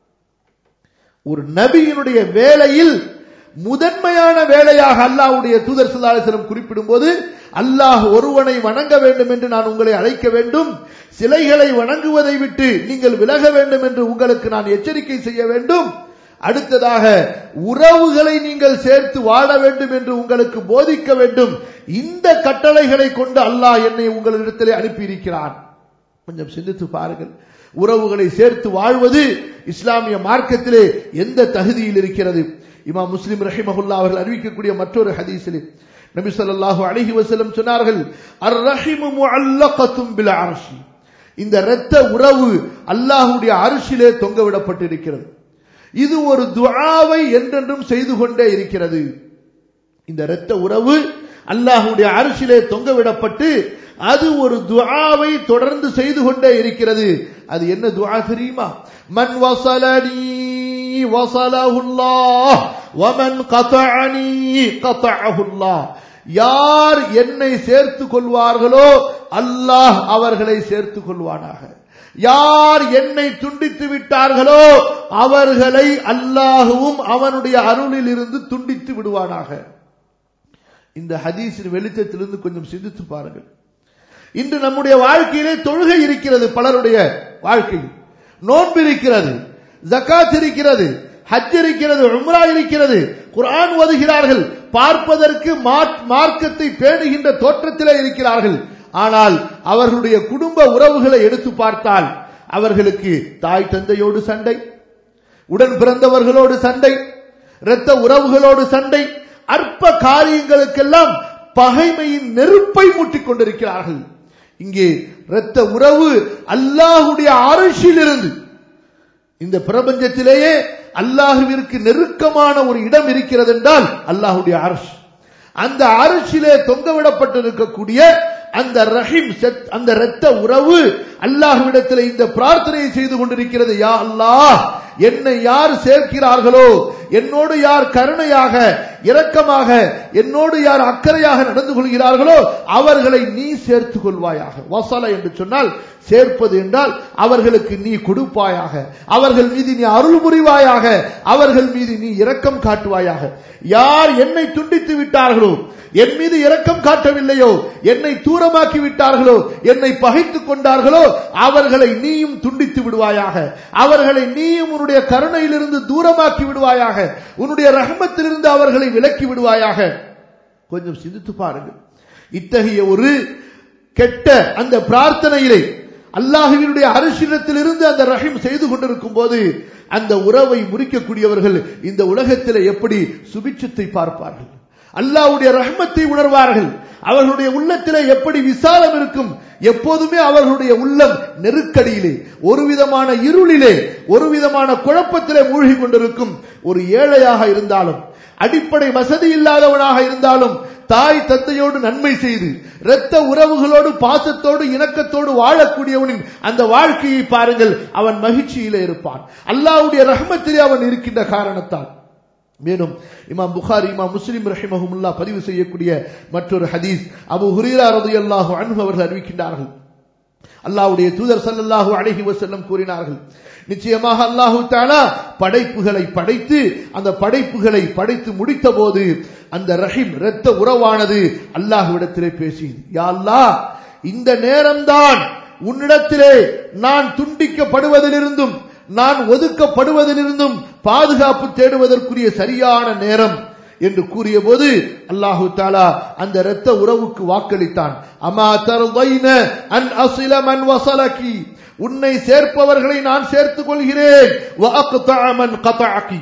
ஒரு நபியினுடைய வேலையில் முதன்மையான வேலையாக அல்லாஹ்வுடைய தூதர் சுல்லாசலம் குறிப்பிடும் போது அல்லாஹ் ஒருவனை வணங்க வேண்டும் என்று நான் உங்களை அழைக்க வேண்டும் சிலைகளை வணங்குவதை விட்டு நீங்கள் விலக வேண்டும் என்று உங்களுக்கு நான் எச்சரிக்கை செய்ய வேண்டும் அடுத்ததாக உறவுகளை நீங்கள் சேர்த்து வாழ வேண்டும் என்று உங்களுக்கு போதிக்க வேண்டும் இந்த கட்டளைகளை கொண்டு அல்லாஹ் என்னை உங்களிடத்திலே அனுப்பியிருக்கிறான் கொஞ்சம் சிந்தித்து பாருங்கள் உறவுகளை சேர்த்து வாழ்வது இஸ்லாமிய மார்க்கத்திலே எந்த தகுதியில் இருக்கிறது இமா முஸ்லிம் ரஹிமஹுல்லா அவர்கள் அறிவிக்கக்கூடிய மற்றொரு ஹதீஸிலே நபி ஸல்லல்லாஹு அலைஹி வஸல்லம் சொன்னார்கள் அர் ரஹிமு முஅல்லகத்தும் பில் அர்ஷி இந்த இரத்த உறவு அல்லாஹ்வுடைய அரிசிலே தொங்க விடப்பட்டிருக்கிறது இது ஒரு துஆவை என்றென்றும் செய்து கொண்டே இருக்கிறது இந்த இரத்த உறவு அல்லாஹ்வுடைய அரிசிலே தொங்க விடப்பட்டு அது ஒரு துஆவை தொடர்ந்து செய்து கொண்டே இருக்கிறது அது என்ன துஆ தெரியுமா மன் வசலனி وصله الله ومن قطعني قطعه الله யார் என்னை சேர்த்து கொள்வார்களோ அல்லாஹ் அவர்களை சேர்த்து கொள்வானாக யார் என்னை துண்டித்து விட்டார்களோ அவர்களை அல்லாஹுவும் அவனுடைய அருளில் இருந்து துண்டித்து விடுவானாக இந்த ஹதீஸின் வெளிச்சத்திலிருந்து கொஞ்சம் சிந்தித்து பாருங்கள் இன்று நம்முடைய வாழ்க்கையிலே தொழுகை இருக்கிறது பலருடைய வாழ்க்கையில் நோன்பு இருக்கிறது ஜக்காத் இருக்கிறது ஹஜ் இருக்கிறது உம்ரா இருக்கிறது குர்ஆன் ஓதுகிறார்கள் பார்ப்பதற்கு மார்க்கத்தை பேணுகின்ற தோற்றத்திலே இருக்கிறார்கள் ஆனால் அவர்களுடைய குடும்ப உறவுகளை எடுத்து பார்த்தால் அவர்களுக்கு தாய் தந்தையோடு சண்டை உடன் பிறந்தவர்களோடு சண்டை இரத்த உறவுகளோடு சண்டை அற்ப காரியங்களுக்கெல்லாம் பகைமையின் நெருப்பை மூட்டிக் கொண்டிருக்கிறார்கள் இங்கே இரத்த உறவு அல்லாஹுடைய அரசிலிருந்து இந்த பிரபஞ்சத்திலேயே அல்லாஹுவிற்கு நெருக்கமான ஒரு இடம் இருக்கிறது என்றால் அல்லாஹுடைய அரசு அந்த அரசிலே தொங்கவிடப்பட்டிருக்கக்கூடிய அந்த ரஹிம் செத்- அந்த இரத்த உறவு அல்லாஹ்விடத்தில் இந்த பிரார்த்தனையை செய்து கொண்டிருக்கிறது யா அல்லாஹ் என்னை யார் சேர்க்கிறார்களோ என்னோடு யார் கருணையாக இரக்கமாக என்னோடு யார் அக்கறையாக நடந்து கொள்கிறார்களோ அவர்களை நீ சேர்த்துக் கொள்வாயாக வசல என்று சொன்னால் சேர்ப்பது என்றால் அவர்களுக்கு நீ கொடுப்பாயாக அவர்கள் மீது நீ அருள் புரிவாயாக அவர்கள் மீது நீ இரக்கம் காட்டுவாயாக யார் என்னை துண்டித்து விட்டார்களோ என் மீது இரக்கம் காட்டவில்லையோ என்னை தூரமாக்கி விட்டார்களோ என்னை பகைத்துக் கொண்டார்களோ அவர்களை நீயும் துண்டித்து விடுவாயாக அவர்களை நீயும் உன்னுடைய கருணையிலிருந்து தூரமாக்கி விடுவாயாக உன்னுடைய ரஹமத்திலிருந்து அவர்களை விலக்கி விடுவாயாக கொஞ்சம் சிந்தித்து பாருங்கள் இத்தகைய ஒரு கெட்ட அந்த பிரார்த்தனையிலே அல்லாஹுவினுடைய அரசிடத்திலிருந்து அந்த ரஹீம் செய்து கொண்டிருக்கும் போது அந்த உறவை முறிக்கக்கூடியவர்கள் இந்த உலகத்தில் எப்படி சுபிட்சத்தை பார்ப்பார்கள் அல்லாஹ்வுடைய ரஹ்மத்தை உணர்வார்கள் அவர்களுடைய உள்ளத்திலே எப்படி விசாலம் இருக்கும் எப்போதுமே அவர்களுடைய உள்ளம் நெருக்கடியிலே ஒரு விதமான இருளிலே ஒரு விதமான குழப்பத்திலே மூழ்கி கொண்டிருக்கும் ஒரு ஏழையாக இருந்தாலும் அடிப்படை வசதி இல்லாதவனாக இருந்தாலும் தாய் தந்தையோடு நன்மை செய்து இரத்த உறவுகளோடு பாசத்தோடு இணக்கத்தோடு வாழக்கூடியவனின் அந்த வாழ்க்கையை பாருங்கள் அவன் மகிழ்ச்சியிலே இருப்பான் அல்லாஹ்வுடைய ரஹ்மத்திலே அவன் இருக்கின்ற காரணத்தால் மேலும் இமாம் புகாரி இமாம் முஸ்லிம் ரஹிமஹுல்லா பதிவு செய்யக்கூடிய மற்றொரு ஹதீஸ் அபு ஹுரீரா ரலியல்லாஹு அன்ஹு அவர்கள் அறிவிக்கின்றார்கள் அல்லாஹ்வுடைய தூதர் ஸல்லல்லாஹு அலைஹி வஸல்லம் கூறினார்கள் நிச்சயமாக அல்லாஹு தஆலா படைப்புகளை படைத்து அந்த படைப்புகளை படைத்து முடித்த போது அந்த ரஹீம் இரத்த உறவானது அல்லாஹ்விடத்திலே பேசியது யா அல்லாஹ் இந்த நேரம்தான் உன்னிடத்திலே நான் துண்டிக்கப்படுவதிலிருந்தும் நான் ஒதுக்கப்படுவதிலிருந்தும் பாதுகாப்பு தேடுவதற்குரிய சரியான நேரம் என்று கூறிய போது அல்லாஹு தாலா அந்த இரத்த உறவுக்கு வாக்களித்தான் அமா தருதைன அன் அசில மன் வசலகி உன்னை சேர்ப்பவர்களை நான் சேர்த்துக் கொள்கிறேன் வஅக்தஅ மன் கதஅகி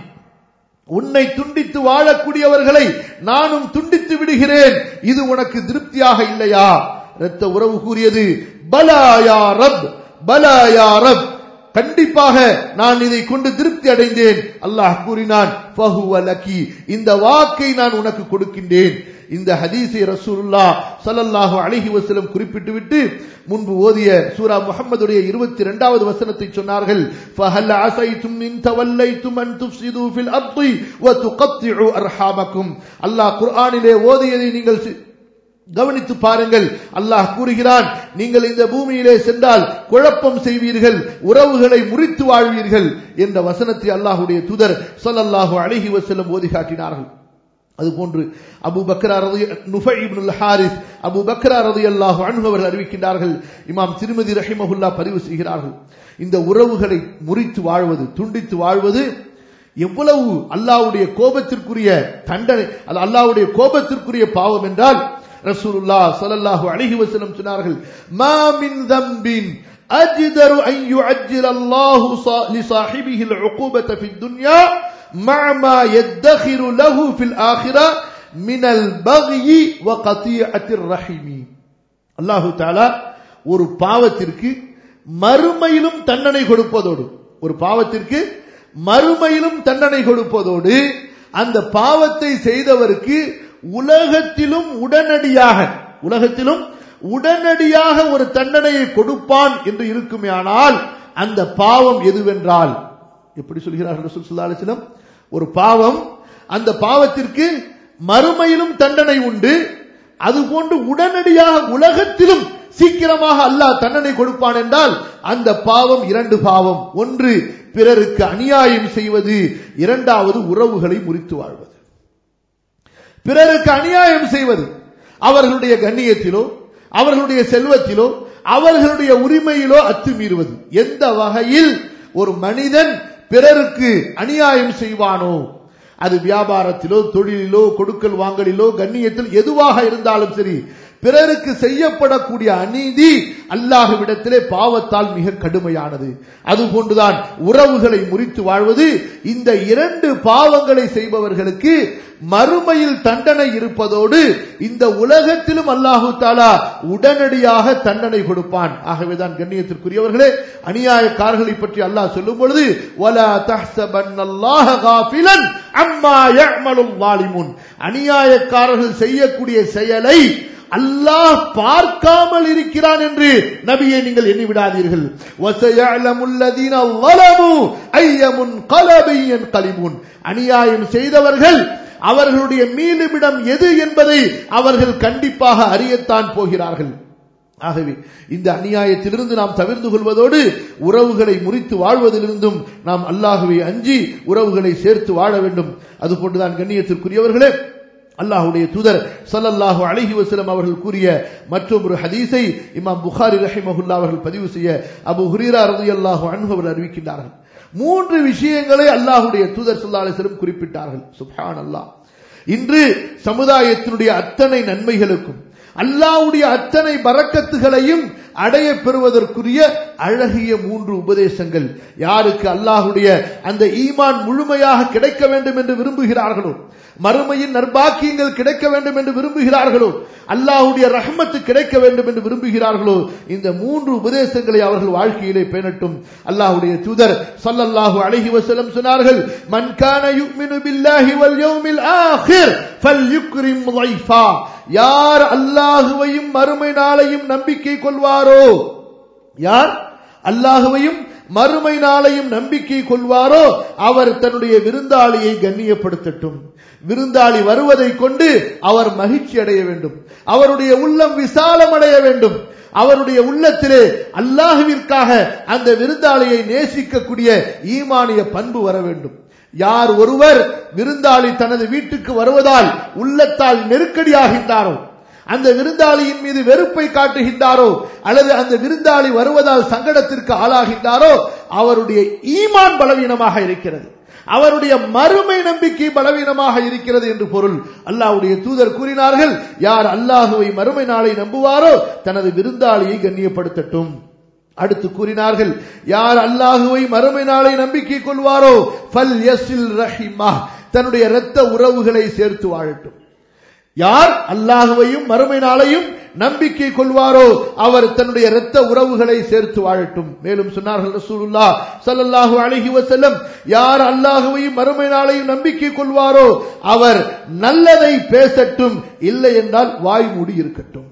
உன்னை துண்டித்து வாழக்கூடியவர்களை நானும் துண்டித்து விடுகிறேன் இது உனக்கு திருப்தியாக இல்லையா இரத்த உறவு கூறியது பலா யா ரப் பலா யா ரப் கண்டிப்பாக நான் இதை கொண்டு திருப்தி அடைந்தேன் அல்லாஹ் கூறினான் ஃபஹுவ லக்கி இந்த வாக்கை நான் உனக்கு கொடுக்கின்றேன் இந்த ஹதீஸை ரசூலுல்லா ஸல்லல்லாஹு அலைஹி வஸல்லம் குறிப்பிட்டு விட்டு முன்பு ஓதிய சூரா முஹம்மதுடைய 22வது வசனத்தை சொன்னார்கள் ஃபஹல் அஸைதும் இன் தவல்லைதும் அன் துஃப்ஸிது ஃபில் அர்தி வ துகத்திஉ அர்ஹாமக்கும் அல்லாஹ் குர்ஆனிலே ஓதியதை நீங்கள் சி- கவனித்து பாருங்கள் அல்லாஹ் கூறுகிறான் நீங்கள் இந்த பூமியிலே சென்றால் குழப்பம் செய்வீர்கள் உறவுகளை முறித்து வாழ்வீர்கள் என்ற வசனத்தை அல்லாஹுடைய தூதர் ஸல்லல்லாஹு அலைஹி வஸல்லம் ஓதி காட்டினார்கள் அதுபோன்று அபு பக்ரா ரதி நுஃபை இப்னுல் ஹாரிஸ் அபு பக்ரா ரலியல்லாஹு அன்ஹு அவர்கள் அறிவிக்கின்றார்கள் இமாம் திருமதி ரஹிமஹுல்லா பதிவு செய்கிறார்கள் இந்த உறவுகளை முறித்து வாழ்வது துண்டித்து வாழ்வது எவ்வளவு அல்லாஹ்வுடைய கோபத்திற்குரிய தண்டனை அது அல்லாஹ்வுடைய கோபத்திற்குரிய பாவம் என்றால் ரசூலுல்லாஹ் ஸல்லல்லாஹு அலைஹி வஸல்லம் சொன்னார்கள் மா மின் தம்பின் அஜ்தரு அன் யுஅஜ்ஜில அல்லாஹு சா- லிசாஹிபிஹி العقوبة في الدنيا مع ما يدخر له في الآخرة من البغي وقطيعة الرحم அல்லாஹு தாலா ஒரு பாவத்திற்கு மறுமையிலும் தண்டனை கொடுப்பதோடு ஒரு பாவத்திற்கு மறுமையிலும் தண்டனை கொடுப்பதோடு அந்த பாவத்தை செய்தவருக்கு உலகத்திலும் உடனடியாக உலகத்திலும் உடனடியாக ஒரு தண்டனையை கொடுப்பான் என்று இருக்குமே ஆனால் அந்த பாவம் எதுவென்றால் எப்படி சொல்கிறார்கள் ரசூல் ஸல்லல்லாஹு அலைஹி வஸல்லம் ஒரு பாவம் அந்த பாவத்திற்கு மறுமையிலும் தண்டனை உண்டு அதுபோன்று உடனடியாக உலகத்திலும் சீக்கிரமாக அல்லாஹ் தண்டனை கொடுப்பான் என்றால் அந்த பாவம் இரண்டு பாவம் ஒன்று பிறருக்கு அநியாயம் செய்வது இரண்டாவது உறவுகளை முறித்து வாழ்வது பிறருக்கு அநியாயம் செய்வது அவர்களுடைய கண்ணியத்திலோ அவர்களுடைய செல்வத்திலோ அவர்களுடைய உரிமையிலோ அத்துமீறுவது எந்த வகையில் ஒரு மனிதன் பிறருக்கு அநியாயம் செய்வானோ அது வியாபாரத்திலோ தொழிலிலோ கொடுக்கல் வாங்கலிலோ கண்ணியத்தில் எதுவாக இருந்தாலும் சரி பிறருக்கு செய்யப்படக்கூடிய அநீதி அல்லாஹ்விடத்திலே பாவத்தால் மிக கடுமையானது அதுபோன்றுதான் உறவுகளை முறித்து வாழ்வது இந்த இரண்டு பாவங்களை செய்பவர்களுக்கு மறுமையில் தண்டனை இருப்பதோடு இந்த உலகத்திலும் அல்லாஹு தாலா உடனடியாக தண்டனை கொடுப்பான் ஆகவேதான் கண்ணியத்திற்குரியவர்களே அநியாயக்காரர்களை பற்றி அல்லாஹ் சொல்லும் பொழுது வலா தஹ்சபன்னல்லாஹ காஃபிலன் அம்மா யஅமலுல் ஸாலிமுன் அநியாயக்காரர்கள் செய்யக்கூடிய செயலை அல்லாஹ் பார்க்காமல் இருக்கிறான் என்று நபியை நீங்கள் எண்ணி விடாதீர்கள் வசயஅலமுல்லதீன ظلموا أي منقلب ينقلبون அநியாயம் செய்தவர்கள் அவர்களுடைய மீளுமிடம் எது என்பதை அவர்கள் கண்டிப்பாக அறியத்தான் போகிறார்கள் ஆகவே இந்த அநியாயத்திலிருந்து நாம் தவிர்த்து கொள்வதோடு உறவுகளை முறித்து வாழ்வதிலிருந்தும் நாம் அல்லாஹுவை அஞ்சி உறவுகளை சேர்த்து வாழ வேண்டும் அதுபோன்றுதான் கண்ணியத்திற்குரியவர்களே அல்லாஹுடைய தூதர் சல்லல்லாஹு அலைஹி வஸல்லம் அவர்கள் கூறிய மற்றொரு ஹதீஸை இமாம் புகாரி ரஹிமஹுல்லா அவர்கள் பதிவு செய்ய அபு ஹுரீரா ரலியல்லாஹு அன்ஹு அவர்கள் அறிவிக்கின்றார்கள் மூன்று விஷயங்களை அல்லாஹுடைய தூதர் ஸல்லல்லாஹு அலைஹி வஸல்லம் குறிப்பிட்டார்கள் சுப்ஹானல்லாஹ் இன்று சமுதாயத்தினுடைய அத்தனை நன்மைகளுக்கும் அல்லாஹ்வுடைய அத்தனை பரக்கத்துகளையும் அடைய பெறுவதற்குரிய அழகிய மூன்று உபதேசங்கள் யாருக்கு அல்லாஹுடைய அந்த ஈமான் முழுமையாக கிடைக்க வேண்டும் என்று விரும்புகிறார்களோ மறுமையின் நற்பாக்கியங்கள் கிடைக்க வேண்டும் என்று விரும்புகிறார்களோ அல்லாஹுடைய ரஹமத்து கிடைக்க வேண்டும் என்று விரும்புகிறார்களோ இந்த மூன்று உபதேசங்களை அவர்கள் வாழ்க்கையிலே பேணட்டும் அல்லாஹுடைய தூதர் சல்லல்லாஹு அலைஹி வஸல்லம் சொன்னார்கள் மன் கான யுமினு பில்லாஹி வல் யௌமில் ஆখির ஃபல்யுக்ரிம் ضيفا யார் அல்லாஹுவையும் மறுமை நாளையும் நம்பிக்கை கொள்வாரோ யார் அல்லாஹுவையும் மறுமை நாளையும் நம்பிக்கை கொள்வாரோ அவர் தன்னுடைய விருந்தாளியை கண்ணியப்படுத்தட்டும் விருந்தாளி வருவதை கொண்டு அவர் மகிழ்ச்சி அடைய வேண்டும் அவருடைய உள்ளம் விசாலம் அடைய வேண்டும் அவருடைய உள்ளத்திலே அல்லாஹுவிற்காக அந்த விருந்தாளியை நேசிக்கக்கூடிய ஈமானிய பண்பு வர வேண்டும் யார் ஒருவர் விருந்தாளி தனது வீட்டுக்கு வருவதால் உள்ளத்தால் நெருக்கடியாகின்றாரோ அந்த விருந்தாளியின் மீது வெறுப்பை காட்டுகின்றாரோ அல்லது அந்த விருந்தாளி வருவதால் சங்கடத்திற்கு ஆளாகின்றாரோ அவருடைய ஈமான் பலவீனமாக இருக்கிறது அவருடைய மறுமை நம்பிக்கை பலவீனமாக இருக்கிறது என்று பொருள் அல்லாஹ்வுடைய தூதர் கூறினார்கள் யார் அல்லாஹுவை மறுமை நாளை நம்புவாரோ தனது விருந்தாளியை கண்ணியப்படுத்தட்டும் அடுத்து கூறினார்கள் யார் அல்லாஹுவை மறுமை நாளை நம்பிக்கை கொள்வாரோ ஃபல் யஸில் ரஹிமா தன்னுடைய இரத்த உறவுகளை சேர்த்து வாழட்டும் யார் அல்லாஹுவையும் மறுமை நாளையும் நம்பிக்கை கொள்வாரோ அவர் தன்னுடைய இரத்த உறவுகளை சேர்த்து வாழட்டும் மேலும் சொன்னார்கள் ரசூலுல்லா ஸல்லல்லாஹு அலைஹி வஸல்லம் யார் அல்லாஹுவையும் மறுமை நாளையும் நம்பிக்கை கொள்வாரோ அவர் நல்லதை பேசட்டும் இல்லை என்றால் வாய் மூடி இருக்கட்டும்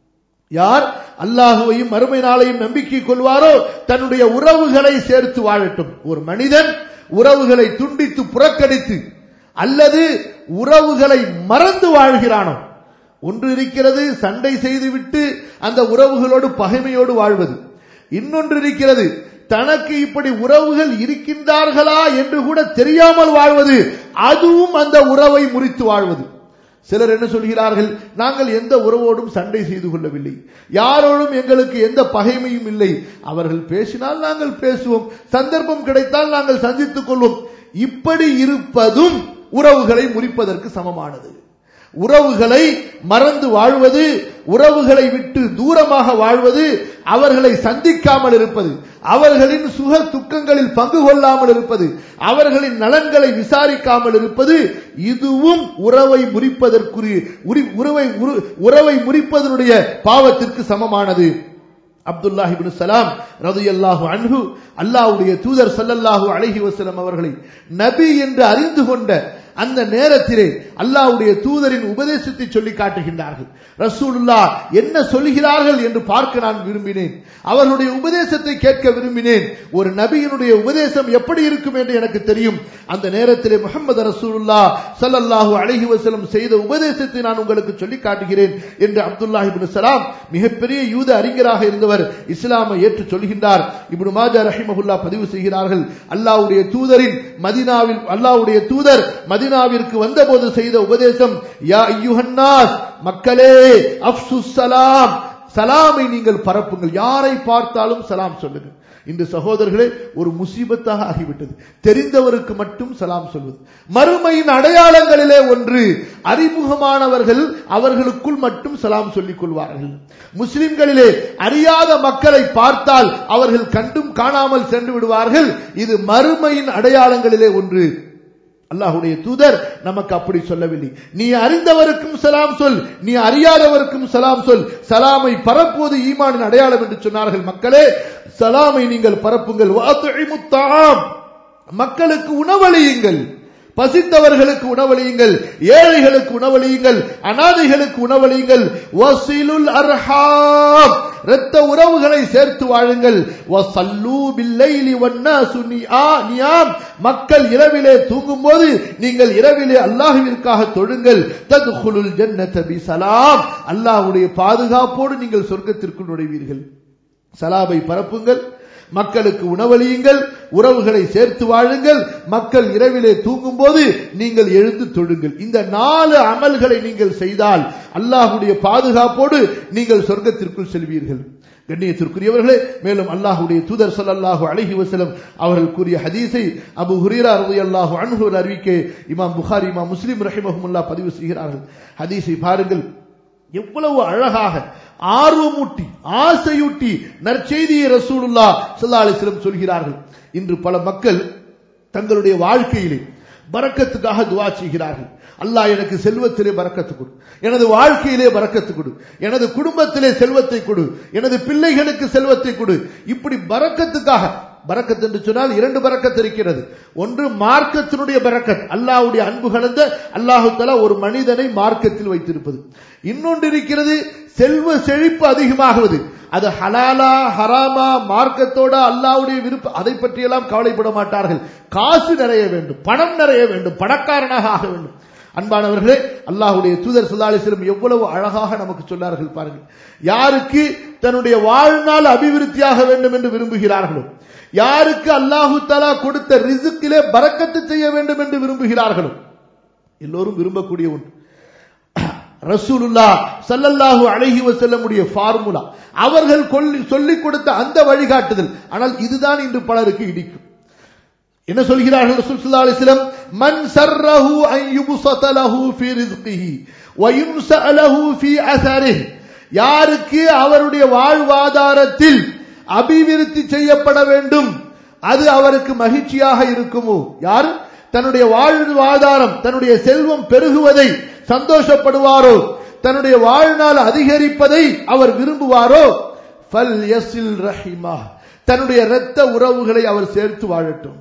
யார் அல்லாஹுவையும் மறுமை நாளையும் நம்பிக்கை கொள்வாரோ தன்னுடைய உறவுகளை சேர்த்து வாழட்டும் ஒரு மனிதன் உறவுகளை துண்டித்து புறக்கணித்து அல்லது உறவுகளை மறந்து வாழ்கிறானோ ஒன்று இருக்கிறது சண்டை செய்துவிட்டு அந்த உறவுகளோடு பகைமையோடு வாழ்வது இன்னொன்று இருக்கிறது தனக்கு இப்படி உறவுகள் இருக்கின்றார்களா என்று கூட தெரியாமல் வாழ்வது அதுவும் அந்த உறவை முறித்து வாழ்வது சிலர் என்ன சொல்கிறார்கள் நாங்கள் எந்த உறவோடும் சண்டை செய்து கொள்ளவில்லை யாரோடும் எங்களுக்கு எந்த பகைமையும் இல்லை அவர்கள் பேசினால் நாங்கள் பேசுவோம் சந்தர்ப்பம் கிடைத்தால் நாங்கள் சந்தித்துக் கொள்வோம் இப்படி இருப்பதும் உறவுகளை முறிப்பதற்கு சமமானது உறவுகளை மறந்து வாழ்வது உறவுகளை விட்டு தூரமாக வாழ்வது அவர்களை சந்திக்காமல் இருப்பது அவர்களின் சுக துக்கங்களில் பங்கு கொள்ளாமல் இருப்பது அவர்களின் நலன்களை விசாரிக்காமல் இருப்பது இதுவும் உறவை முறிப்பதற்குரிய உறவை உறவை முறிப்பதனுடைய பாவத்திற்கு சமமானது அப்துல்லாஹ் இப்னு சலாம் ரலியல்லாஹு அன்ஹு அல்லாஹ்வுடைய தூதர் ஸல்லல்லாஹு அலைஹி வஸல்லம் அவர்களை நபி என்று அறிந்து கொண்ட அந்த நேரத்திலே அல்லாஹ்வுடைய தூதரின் உபதேசத்தை சொல்லி காட்டுகின்றார்கள் ரசூலுல்லா என்ன சொல்கிறார்கள் என்று பார்க்க நான் விரும்பினேன் அவர்களுடைய உபதேசத்தை கேட்க விரும்பினேன் ஒரு நபியினுடைய உபதேசம் எப்படி இருக்கும் என்று எனக்கு தெரியும் அந்த நேரத்திலே முகமது ரசூலுல்லா ஸல்லல்லாஹு அலைஹி வஸல்லம் செய்த உபதேசத்தை நான் உங்களுக்கு சொல்லி காட்டுகிறேன் என்று அப்துல்லாஹ் இப்னு சலாம் மிகப்பெரிய யூத அறிஞராக இருந்தவர் இஸ்லாமை ஏற்று சொல்கின்றார் இப்னு மாஜா ரஹிமஹுல்லா பதிவு செய்கிறார்கள் அல்லாஹ்வுடைய தூதரின் மதீனாவில் அல்லாஹ்வுடைய தூதர் மதீனாவிற்கு வந்தபோது செய்த உபதேசம் யா ஐயுஹன்னாஸ் மக்களே அப்சுஸ் சலாம் சலாமை நீங்கள் பரப்புங்கள் யாரை பார்த்தாலும் சலாம் சொல்லுங்கள் இன்று சகோதரர்களே ஒரு முசீபத்தாக ஆகிவிட்டது தெரிந்தவருக்கு மட்டும் சலாம் சொல்வது மறுமையின் அடையாளங்களிலே ஒன்று அறிமுகமானவர்கள் அவர்களுக்குள் மட்டும் சலாம் சொல்லிக் கொள்வார்கள் முஸ்லிம்களிலே அறியாத மக்களை பார்த்தால் அவர்கள் கண்டும் காணாமல் சென்று விடுவார்கள் இது மறுமையின் அடையாளங்களிலே ஒன்று அல்லாஹுடைய தூதர் நமக்கு அப்படி சொல்லவில்லை நீ அறிந்தவருக்கும் சலாம் சொல் நீ அறியாதவருக்கும் சலாம் சொல் சலாமை பரப்புவது ஈமானின் அடையாளம் என்று சொன்னார்கள் மக்களே சலாமை நீங்கள் பரப்புங்கள் மக்களுக்கு உணவளியுங்கள் பசித்தவர்களுக்கு உணவளியுங்கள் ஏழைகளுக்கு உணவளியுங்கள் அனாதைகளுக்கு உணவளியுங்கள் வசிலுல் அர்ஹாம் இரத்த உறவுகளை சேர்த்து வாழுங்கள் வசல்லூ பில்லைலி வன்னாசு நியாம் மக்கள் இரவிலே தூங்கும்போது நீங்கள் இரவிலே அல்லாஹ்விற்காக தொழுங்கள் தத்குலுல் ஜன்னத பிசலாம் அல்லாஹ்வுடைய பாதுகாப்போடு நீங்கள் சொர்க்கத்திற்குள் நுழைவீர்கள் சலாபை பரப்புங்கள் மக்களுக்கு உணவளியுங்கள் உறவுகளை சேர்த்து வாழுங்கள் மக்கள் இரவிலே தூங்கும் போது நீங்கள் எழுந்து தொழுங்கள் இந்த நாலு அமல்களை நீங்கள் செய்தால் அல்லாஹுடைய பாதுகாப்போடு நீங்கள் சொர்க்கத்திற்குள் செல்வீர்கள் கண்ணியத்திற்குரியவர்களே மேலும் அல்லாஹுடைய தூதர் ஸல்லல்லாஹு அலைஹி வஸல்லம் அவர்கள் கூறிய ஹதீஸை அபு ஹுரைரா ரலியல்லாஹு அன்ஹு அறிவிக்க இமாம் புகாரி இமாம் முஸ்லிம் ரஹிமஹுமுல்லாஹ் பதிவு செய்கிறார்கள் ஹதீஸை பாருங்கள் எவ்வளவு அழகாக ஆர்வமூட்டி ஆசையூட்டி நற்செய்தியை ரசூலுல்லா ஸல்லல்லாஹு அலைஹி வஸல்லம் சொல்கிறார்கள் இன்று பல மக்கள் தங்களுடைய வாழ்க்கையிலே பரக்கத்துக்காக துவா செய்கிறார்கள் அல்லாஹ் எனக்கு செல்வத்திலே பறக்கத்து கொடு எனது வாழ்க்கையிலே பறக்கத்து கொடு எனது குடும்பத்திலே செல்வத்தை கொடு எனது பிள்ளைகளுக்கு செல்வத்தை கொடு இப்படி பறக்கத்துக்காக பரக்கத் என்று சொன்னால் இரண்டு பரக்கத் இருக்கிறது ஒன்று மார்க்கத்தினுடைய பரக்கத் அல்லாஹ்வுடைய அன்பு கலந்த அல்லாஹு தலா ஒரு மனிதனை மார்க்கத்தில் வைத்திருப்பது இன்னொன்று இருக்கிறது செல்வ செழிப்பு அதிகமாகுவது அது ஹலாலா ஹராமா மார்க்கத்தோட அல்லாவுடைய விருப்பம் அதை பற்றியெல்லாம் கவலைப்பட மாட்டார்கள் காசு நிறைய வேண்டும் பணம் நிறைய வேண்டும் பணக்காரனாக ஆக வேண்டும் அன்பானவர்களே அல்லாஹுடைய தூதர் சுல்லாலிசிலும் எவ்வளவு அழகாக நமக்கு சொன்னார்கள் பாருங்கள் யாருக்கு தன்னுடைய வாழ்நாள் அபிவிருத்தியாக வேண்டும் என்று விரும்புகிறார்களோ யாருக்கு அல்லாஹு தலா கொடுத்த ரிசுக்கிலே பறக்கத்து செய்ய வேண்டும் என்று விரும்புகிறார்களோ எல்லோரும் விரும்பக்கூடிய ஒன்று ரசூலுல்லா சல்லல்லாஹு அழகி வசல்லமுடைய ஃபார்முலா அவர்கள் சொல்லிக் கொடுத்த அந்த வழிகாட்டுதல் ஆனால் இதுதான் இன்று பலருக்கு இடிக்கும் என்ன சொல்கிறார்கள் ரசூல் ஸல்லல்லாஹு அலைஹி வஸல்லம் மன் சர்ரஹு அன் யுபஸத லஹு ஃபீ ரிஸ்கிஹி வ யும்ஸஅ லஹு ஃபீ அஸரிஹி யாருக்கு அவருடைய வாழ்வாதாரத்தில் அபிவிருத்தி செய்யப்பட வேண்டும் அது அவருக்கு மகிழ்ச்சியாக இருக்குமோ யார் தன்னுடைய வாழ்வாதாரம் தன்னுடைய செல்வம் பெருகுவதை சந்தோஷப்படுவாரோ தன்னுடைய வாழ்நாள் அதிகரிப்பதை அவர் விரும்புவாரோ ஃபல் யஸில் ரஹிமா தன்னுடைய இரத்த உறவுகளை அவர் சேர்த்து வாழட்டும்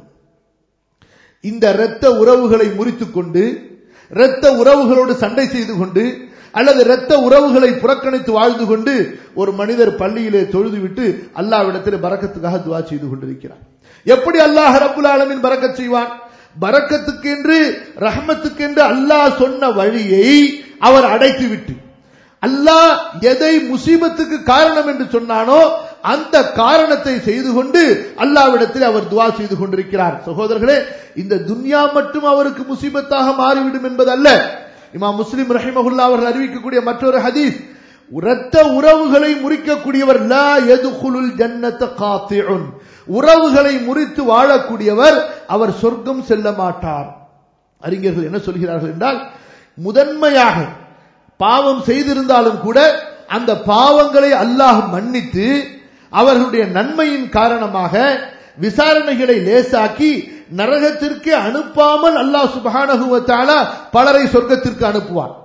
இந்த இரத்த உறவுகளை முறித்துக் கொண்டு இரத்த உறவுகளோடு சண்டை செய்து கொண்டு அல்லது இரத்த உறவுகளை புறக்கணித்து வாழ்ந்து கொண்டு ஒரு மனிதர் பள்ளியிலே தொழுதுவிட்டு அல்லாவிடத்தில் பறக்கத்துக்காக துவா செய்து கொண்டிருக்கிறார் எப்படி அல்லாஹ் ரபுல் ஆலமின் பறக்கச் செய்வான் பறக்கத்துக்கென்று ரஹமத்துக்கென்று அல்லாஹ் சொன்ன வழியை அவர் அடைத்து விட்டு அல்லாஹ் எதை முசீபத்துக்கு காரணம் என்று சொன்னானோ அந்த காரணத்தை செய்து கொண்டு அல்லாவிடத்தில் அவர் துவா செய்து கொண்டிருக்கிறார் சகோதரர்களே இந்த துன்யா மட்டும் அவருக்கு முசீபத்தாக மாறிவிடும் என்பது அல்ல இமா முஸ்லிம் ரஹிமகுல்லா அவர்கள் அறிவிக்கக்கூடிய மற்றொரு ஹதீஸ் இரத்த உறவுகளை முறிக்கக்கூடியவர் லா எதுகுலுல் ஜன்னத்த காத்திஉன் உறவுகளை முறித்து வாழக்கூடியவர் அவர் சொர்க்கம் செல்ல மாட்டார் அறிஞர்கள் என்ன சொல்கிறார்கள் என்றால் முதன்மையாக பாவம் செய்திருந்தாலும் கூட அந்த பாவங்களை அல்லாஹ் மன்னித்து அவர்களுடைய நன்மையின் காரணமாக விசாரணைகளை லேசாக்கி நரகத்திற்கு அனுப்பாமல் அல்லாஹ் சுபஹானகுவத்தால பலரை சொர்க்கத்திற்கு அனுப்புவார்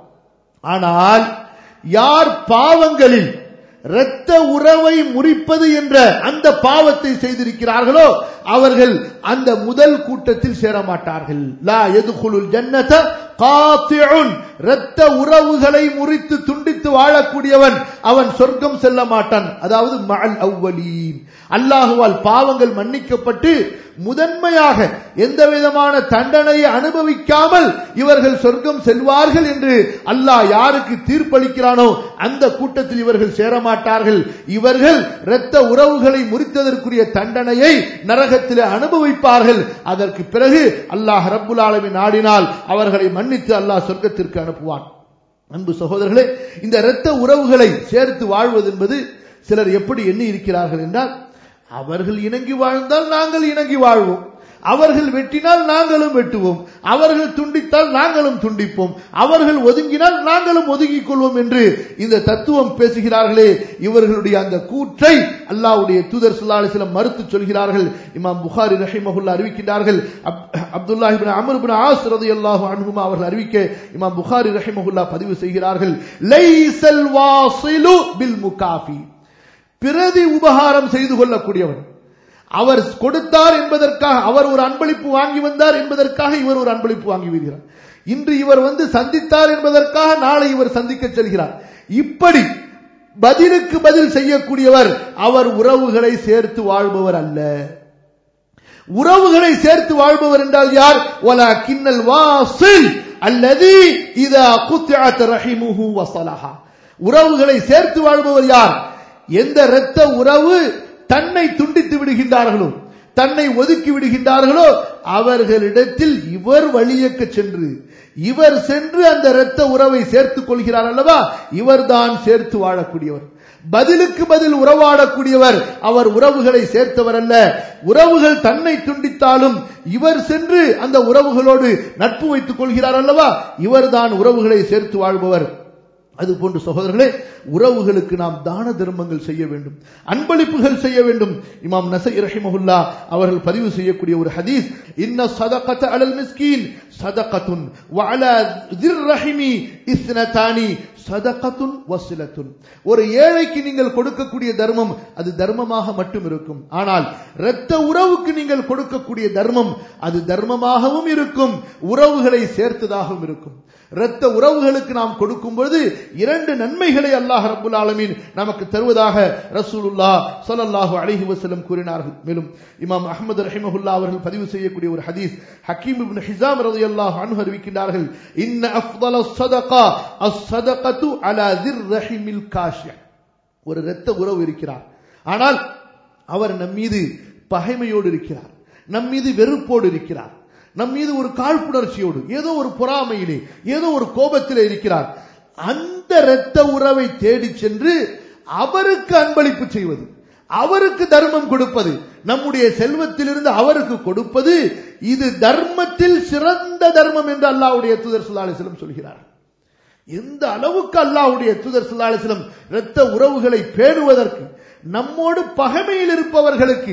ஆனால் யார் பாவங்களில் இரத்த உறவை முறிப்பது என்ற அந்த பாவத்தை செய்திருக்கிறார்களோ அவர்கள் அந்த முதல் கூட்டத்தில் சேர மாட்டார்கள் லா எதுகுலுல் ஜன்னத காத்தியுன் இரத்த உறவுகளை முறித்து துண்டித்து வாழக்கூடியவன் அவன் சொர்க்கம் செல்ல மாட்டான் அதாவது மகள் அவ்வலீன் அல்லாஹுவால் பாவங்கள் மன்னிக்கப்பட்டு முதன்மையாக எந்த விதமான தண்டனையை அனுபவிக்காமல் இவர்கள் சொர்க்கம் செல்வார்கள் என்று அல்லாஹ் யாருக்கு தீர்ப்பளிக்கிறானோ அந்த கூட்டத்தில் இவர்கள் சேரமாட்டார்கள் இவர்கள் இரத்த உறவுகளை முறித்ததற்குரிய தண்டனையை நரகத்தில் அனுபவிப்பார்கள் அதற்கு பிறகு அல்லாஹ் ரப்புல் ஆலமின் நாடினால் அவர்களை மன்னித்து அல்லாஹ் சொர்க்கத்திற்கு அனுப்புவான் அன்பு சகோதரர்களே இந்த இரத்த உறவுகளை சேர்த்து வாழ்வது என்பது சிலர் எப்படி எண்ணி இருக்கிறார்கள் என்றால் அவர்கள் இணங்கி வாழ்ந்தால் நாங்கள் இணங்கி வாழ்வோம் அவர்கள் வெட்டினால் நாங்களும் வெட்டுவோம் அவர்கள் துண்டித்தால் நாங்களும் துண்டிப்போம் அவர்கள் ஒதுங்கினால் நாங்களும் ஒதுங்கிக் கொள்வோம் என்று இந்த தத்துவம் பேசுகிறார்களே இவர்களுடைய அந்த கூற்றை அல்லாவுடைய தூதர் சுல்லாலிசிலம் மறுத்து சொல்கிறார்கள் இமாம் புகாரி ரஹிமஹுல்லா அறிவிக்கின்றார்கள் Abdullah ibn Amr bin As ரலியல்லாஹு அன்ஹுமா அவர்கள் அறிவிக்க இமாம் புகாரி ரஹிமஹுல்லா பதிவு செய்கிறார்கள் லைசல் வாசிலு பில் முகாஃபி பிரதி உபகாரம் செய்து கொள்ளக்கூடியவன் அவர் கொடுத்தார் என்பதற்காக அவர் ஒரு அன்பளிப்பு வாங்கி வந்தார் என்பதற்காக இவர் ஒரு அன்பளிப்பு வாங்கி வருகிறார் இன்று இவர் வந்து சந்தித்தார் என்பதற்காக நாளை இவர் சந்திக்க செல்கிறார் இப்படி பதிலுக்கு பதில் செய்யக்கூடியவர் அவர் உறவுகளை சேர்த்து வாழ்பவர் அல்ல உறவுகளை சேர்த்து வாழ்பவர் என்றால் யார் ஒலா கிண்ணல் வாசில் அல்லது இதா குத்தியாத் ரஹிமுஹு வசலஹா உறவுகளை சேர்த்து வாழ்பவர் யார் எந்த இரத்த உறவு தன்னை துண்டித்து விடுகின்றார்களோ தன்னை ஒதுக்கி விடுகின்றார்களோ அவர்களிடத்தில் இவர் வழியக்க சென்று இவர் சென்று அந்த இரத்த உறவை சேர்த்துக் கொள்கிறார் அல்லவா இவர்தான் சேர்த்து வாழக்கூடியவர் பதிலுக்கு பதில் உறவாடக்கூடியவர் அவர் உறவுகளை சேர்த்தவர் அல்ல உறவுகள் தன்னை துண்டித்தாலும் இவர் சென்று அந்த உறவுகளோடு நட்பு வைத்துக் கொள்கிறார் அல்லவா இவர்தான் உறவுகளை சேர்த்து வாழ்பவர் அது போன்று சகோதரர்களே உறவுகளுக்கு நாம் தான தர்மங்கள் செய்ய வேண்டும் அன்பளிப்புகள் செய்ய வேண்டும் இமாம் நசை ரஹிமஹுல்லா அவர்கள் பதிவு செய்யக்கூடிய ஒரு ஹதீஸ் இன்ன சதகத அலல் மிஸ்கீன் சதகத்துன் வஅலா திர் ரஹிமி இஸ்னதானி சதகத்துன் வசிலத்துன் ஒரு ஏழைக்கு நீங்கள் கொடுக்கக்கூடிய தர்மம் அது தர்மமாக மட்டும் இருக்கும் ஆனால் இரத்த உறவுக்கு நீங்கள் கொடுக்கக்கூடிய தர்மம் அது தர்மமாகவும் இருக்கும் உறவுகளை சேர்த்ததாகவும் இருக்கும் இரத்த உறவுகளுக்கு நாம் கொடுக்கும் பொழுது இரண்டு நன்மைகளை அல்லாஹ் ரபுல் ஆலமீன் நமக்கு தருவதாக ரசூலுல்லா சொல்லல்லாஹு அலிஹி வசலம் கூறினார்கள் மேலும் இமாம் அஹமது ரஹிமஹுல்லா அவர்கள் பதிவு செய்யக்கூடிய ஒரு ஹதீஸ் ஹக்கீம் இப்னு ஹிசாம் ரலியல்லாஹு அன்ஹு அறிவிக்கின்றார்கள் இன்ன அஃதல ஸதகா அஸ்-ஸதகத்து அலா திர் ரஹிமில் காஷிய ஒரு இரத்த உறவு இருக்கிறார் ஆனால் அவர் நம் மீது பகைமையோடு இருக்கிறார் நம் மீது வெறுப்போடு இருக்கிறார் நம் மீது ஒரு காழ்ப்புணர்ச்சியோடு ஏதோ ஒரு பொறாமையிலே ஏதோ ஒரு கோபத்திலே இருக்கிறார் அந்த இரத்த உறவை தேடி சென்று அவருக்கு அன்பளிப்பு செய்வது அவருக்கு தர்மம் கொடுப்பது நம்முடைய செல்வத்திலிருந்து அவருக்கு கொடுப்பது இது தர்மத்தில் சிறந்த தர்மம் என்று அல்லாவுடைய தூதர் சுல்லாலிசிலம் சொல்கிறார் எந்த அளவுக்கு அல்லாவுடைய தூதர் சுல்லாலிசிலம் இரத்த உறவுகளை பேணுவதற்கு நம்மோடு பகைமையில் இருப்பவர்களுக்கு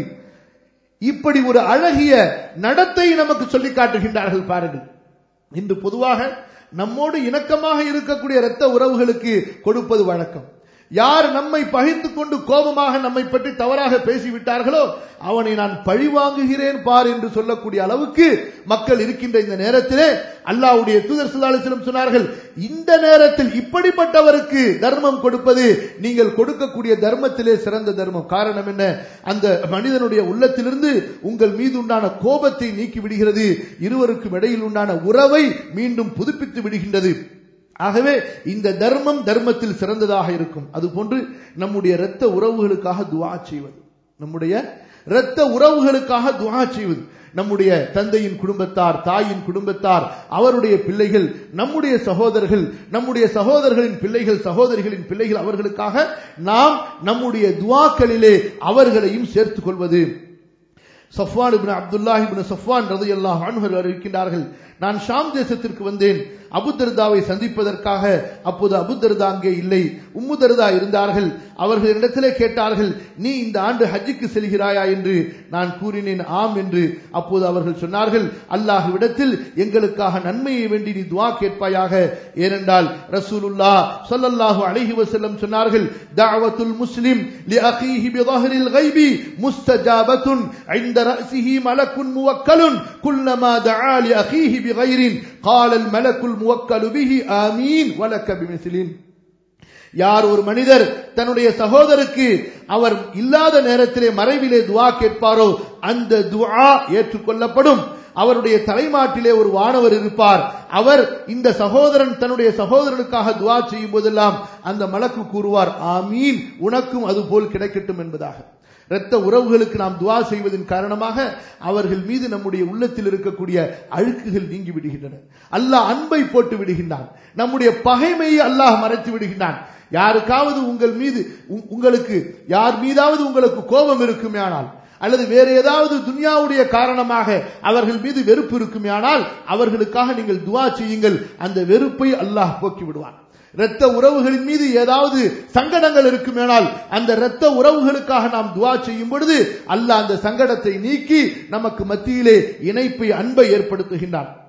இப்படி ஒரு அழகிய நடத்தை நமக்கு சொல்லி காட்டுகின்றார்கள் பாருங்கள் இன்று பொதுவாக நம்மோடு இணக்கமாக இருக்கக்கூடிய இரத்த உறவுகளுக்கு கொடுப்பது வழக்கம் யார் நம்மை பகிர்ந்து கொண்டு கோபமாக நம்மை பற்றி தவறாக பேசிவிட்டார்களோ அவனை நான் பழி வாங்குகிறேன் பார் என்று சொல்லக்கூடிய அளவுக்கு மக்கள் இருக்கின்ற இந்த நேரத்திலே அல்லாவுடைய தூதர் சுல்லாலிசிலம் சொன்னார்கள் இந்த நேரத்தில் இப்படிப்பட்டவருக்கு தர்மம் கொடுப்பது நீங்கள் கொடுக்கக்கூடிய தர்மத்திலே சிறந்த தர்மம் காரணம் என்ன அந்த மனிதனுடைய உள்ளத்திலிருந்து உங்கள் மீது உண்டான கோபத்தை நீக்கி விடுகிறது இருவருக்கும் இடையில் உண்டான உறவை மீண்டும் புதுப்பித்து விடுகின்றது ஆகவே இந்த தர்மம் தர்மத்தில் சிறந்ததாக இருக்கும் அதுபோன்று நம்முடைய இரத்த உறவுகளுக்காக துவா செய்வது நம்முடைய இரத்த உறவுகளுக்காக துவா செய்வது நம்முடைய தந்தையின் குடும்பத்தார் தாயின் குடும்பத்தார் அவருடைய பிள்ளைகள் நம்முடைய சகோதரர்கள் நம்முடைய சகோதரர்களின் பிள்ளைகள் சகோதரிகளின் பிள்ளைகள் அவர்களுக்காக நாம் நம்முடைய துவாக்களிலே அவர்களையும் சேர்த்துக் கொள்வது சஃப்வான் இப்னு அப்துல்லாஹ் இப்னு சஃப்வான் ரலியல்லாஹு அன்ஹு அறிவிக்கின்றார்கள் நான் ஷாம் தேசத்திற்கு வந்தேன் அபுதர்தாவை சந்திப்பதற்காக அப்போது அபுதர்தா அங்கே இல்லை உம்முதர்தா இருந்தார்கள் அவர்கள் இடத்திலே கேட்டார்கள் நீ இந்த ஆண்டு ஹஜ்ஜுக்கு செல்கிறாயா என்று நான் கூறினேன் ஆம் என்று அப்போது அவர்கள் சொன்னார்கள் அல்லாஹ்விடத்தில் எங்களுக்காக நன்மையை வேண்டி நீ துவா கேட்பாயாக ஏனென்றால் ரசூலுல்லா ஸல்லல்லாஹு அலைஹி வஸல்லம் சொன்னார்கள் தஅவத்துல் முஸ்லிம் لأخيه بظهر الغيب مستجابة عند رأسه ملك موكل كلما دعا لأخيه بغير قال الملك الموكل به آمين ولك بمثلين யார் ஒரு மனிதர் தன்னுடைய சகோதரருக்கு அவர் இல்லாத நேரத்திலே மறைவிலே துவா கேட்பாரோ அந்த துவா ஏற்றுக்கொள்ளப்படும் அவருடைய தலைமாட்டிலே ஒரு வானவர் இருப்பார் அவர் இந்த சகோதரன் தன்னுடைய சகோதரனுக்காக துவா செய்யும் போதெல்லாம் அந்த மலக்கு கூறுவார் ஆமீன் உனக்கும் அது போல் கிடைக்கட்டும் என்பதாக இரத்த உறவுகளுக்கு நாம் துவா செய்வதன் காரணமாக அவர்கள் மீது நம்முடைய உள்ளத்தில் இருக்கக்கூடிய அழுக்குகள் நீங்கி விடுகின்றன அல்லாஹ் அன்பை போட்டு விடுகின்றான் நம்முடைய பகைமையை அல்லாஹ் மறைத்து விடுகின்றான் யாருக்காவது உங்கள் மீது உங்களுக்கு யார் மீதாவது உங்களுக்கு கோபம் இருக்குமே ஆனால் அல்லது வேற ஏதாவது துன்யாவுடைய காரணமாக அவர்கள் மீது வெறுப்பு இருக்குமே ஆனால் அவர்களுக்காக நீங்கள் துவா செய்யுங்கள் அந்த வெறுப்பை அல்லாஹ் போக்கி விடுவான் இரத்த உறவுகளின் மீது ஏதாவது சங்கடங்கள் இருக்குமேனால் அந்த இரத்த உறவுகளுக்காக நாம் துவா செய்யும் பொழுது அல்லாஹ் அந்த சங்கடத்தை நீக்கி நமக்கு மத்தியிலே இணைப்பை அன்பை ஏற்படுத்துகின்றான்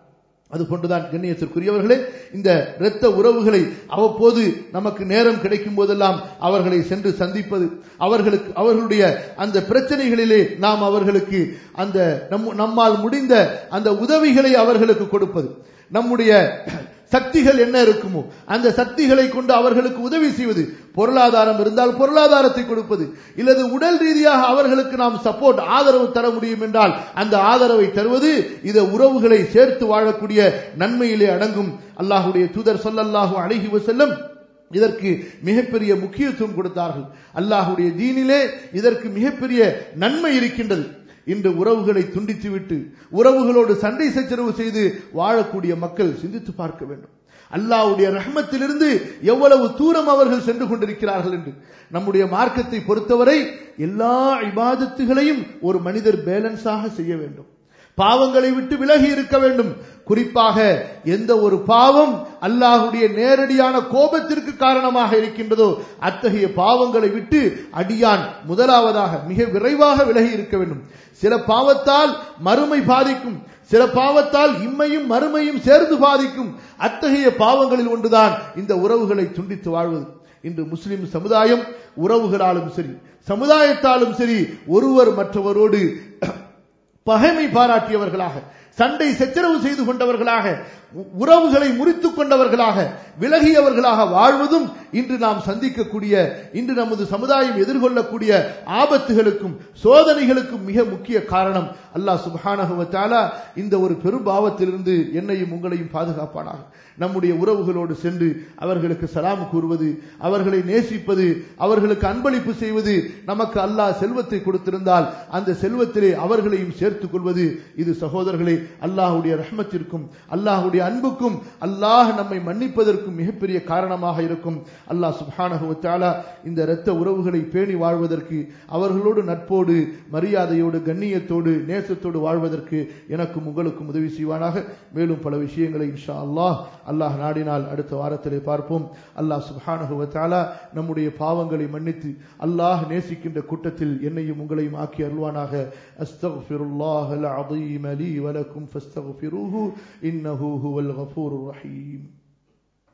அது போன்றுதான் கண்ணியத்திற்குரியவர்களே இந்த இரத்த உறவுகளை அவ்வப்போது நமக்கு நேரம் கிடைக்கும் போதெல்லாம் அவர்களை சென்று சந்திப்பது அவர்களுக்கு அவர்களுடைய அந்த பிரச்சனைகளிலே நாம் அவர்களுக்கு அந்த நம் நம்மால் முடிந்த அந்த உதவிகளை அவர்களுக்கு கொடுப்பது நம்முடைய சக்திகள் என்ன இருக்குமோ அந்த சக்திகளை கொண்டு அவர்களுக்கு உதவி செய்வது பொருளாதாரம் இருந்தால் பொருளாதாரத்தை கொடுப்பது இல்லது உடல் ரீதியாக அவர்களுக்கு நாம் சப்போர்ட் ஆதரவு தர முடியும் என்றால் அந்த ஆதரவை தருவது இத உறவுகளை சேர்த்து வாழக்கூடிய நன்மையிலே அடங்கும் அல்லாஹுடைய தூதர் சொல்லல்லாஹு அழகி செல்லும் இதற்கு மிகப்பெரிய முக்கியத்துவம் கொடுத்தார்கள் அல்லாஹுடைய தீனிலே இதற்கு மிகப்பெரிய நன்மை இருக்கின்றது இன்று உறவுகளை துண்டித்துவிட்டு உறவுகளோடு சண்டை சச்சரவு செய்து வாழக்கூடிய மக்கள் சிந்தித்து பார்க்க வேண்டும் அல்லாவுடைய ரஹ்மத்திலிருந்து எவ்வளவு தூரம் அவர்கள் சென்று கொண்டிருக்கிறார்கள் என்று நம்முடைய மார்க்கத்தை பொறுத்தவரை எல்லா இபாதத்துகளையும் ஒரு மனிதர் பேலன்ஸாக செய்ய வேண்டும் பாவங்களை விட்டு விலகி இருக்க வேண்டும் குறிப்பாக எந்த ஒரு பாவம் அல்லாஹுடைய நேரடியான கோபத்திற்கு காரணமாக இருக்கின்றதோ அத்தகைய பாவங்களை விட்டு அடியான் முதலாவதாக மிக விரைவாக விலகி இருக்க வேண்டும் சில பாவத்தால் மறுமை பாதிக்கும் சில பாவத்தால் இம்மையும் மறுமையும் சேர்ந்து பாதிக்கும் அத்தகைய பாவங்களில் ஒன்றுதான் இந்த உறவுகளை துண்டித்து வாழ்வது இன்று முஸ்லிம் சமுதாயம் உறவுகளாலும் சரி சமுதாயத்தாலும் சரி ஒருவர் மற்றவரோடு பகைமை பாராட்டியவர்களாக சண்டை சச்சரவு செய்து கொண்டவர்களாக உறவுகளை முறித்துக் கொண்டவர்களாக விலகியவர்களாக வாழ்வதும் இன்று நாம் சந்திக்கக்கூடிய இன்று நமது சமுதாயம் எதிர்கொள்ளக்கூடிய ஆபத்துகளுக்கும் சோதனைகளுக்கும் மிக முக்கிய காரணம் அல்லாஹ் சுபானகுவத்தாலா இந்த ஒரு பெரும்பாவத்திலிருந்து என்னையும் உங்களையும் பாதுகாப்பானாக நம்முடைய உறவுகளோடு சென்று அவர்களுக்கு சலாம் கூறுவது அவர்களை நேசிப்பது அவர்களுக்கு அன்பளிப்பு செய்வது நமக்கு அல்லாஹ் செல்வத்தை கொடுத்திருந்தால் அந்த செல்வத்திலே அவர்களையும் சேர்த்துக் கொள்வது இது சகோதரர்களே அல்லாஹுடைய ரஹ்மத்திற்கும் அல்லாஹுடைய அன்புக்கும் அல்லாஹ் நம்மை மன்னிப்பதற்கும் மிகப்பெரிய காரணமாக இருக்கும் அல்லாஹ் சுபானகுவத்தாலா இந்த இரத்த உறவுகளை பேணி வாழ்வதற்கு அவர்களோடு நட்போடு மரியாதையோடு கண்ணியத்தோடு நேசத்தோடு வாழ்வதற்கு எனக்கும் உங்களுக்கும் உதவி செய்வானாக மேலும் பல விஷயங்களை இன்ஷா அல்லாஹ் அல்லாஹ் நாடினால் அடுத்த வாரத்திலே பார்ப்போம் அல்லாஹ் சுபானகுவத்தாலா நம்முடைய பாவங்களை மன்னித்து அல்லாஹ் நேசிக்கின்ற கூட்டத்தில் என்னையும் உங்களையும் ஆக்கி அருள்வானாக அஸ்தகுல்லாஹ் அல் அதீம் அலி வலக்கும் ஃபஸ்தகுஃபிருஹு இன்னஹு ஹுவல் கஃபூர் ரஹீம்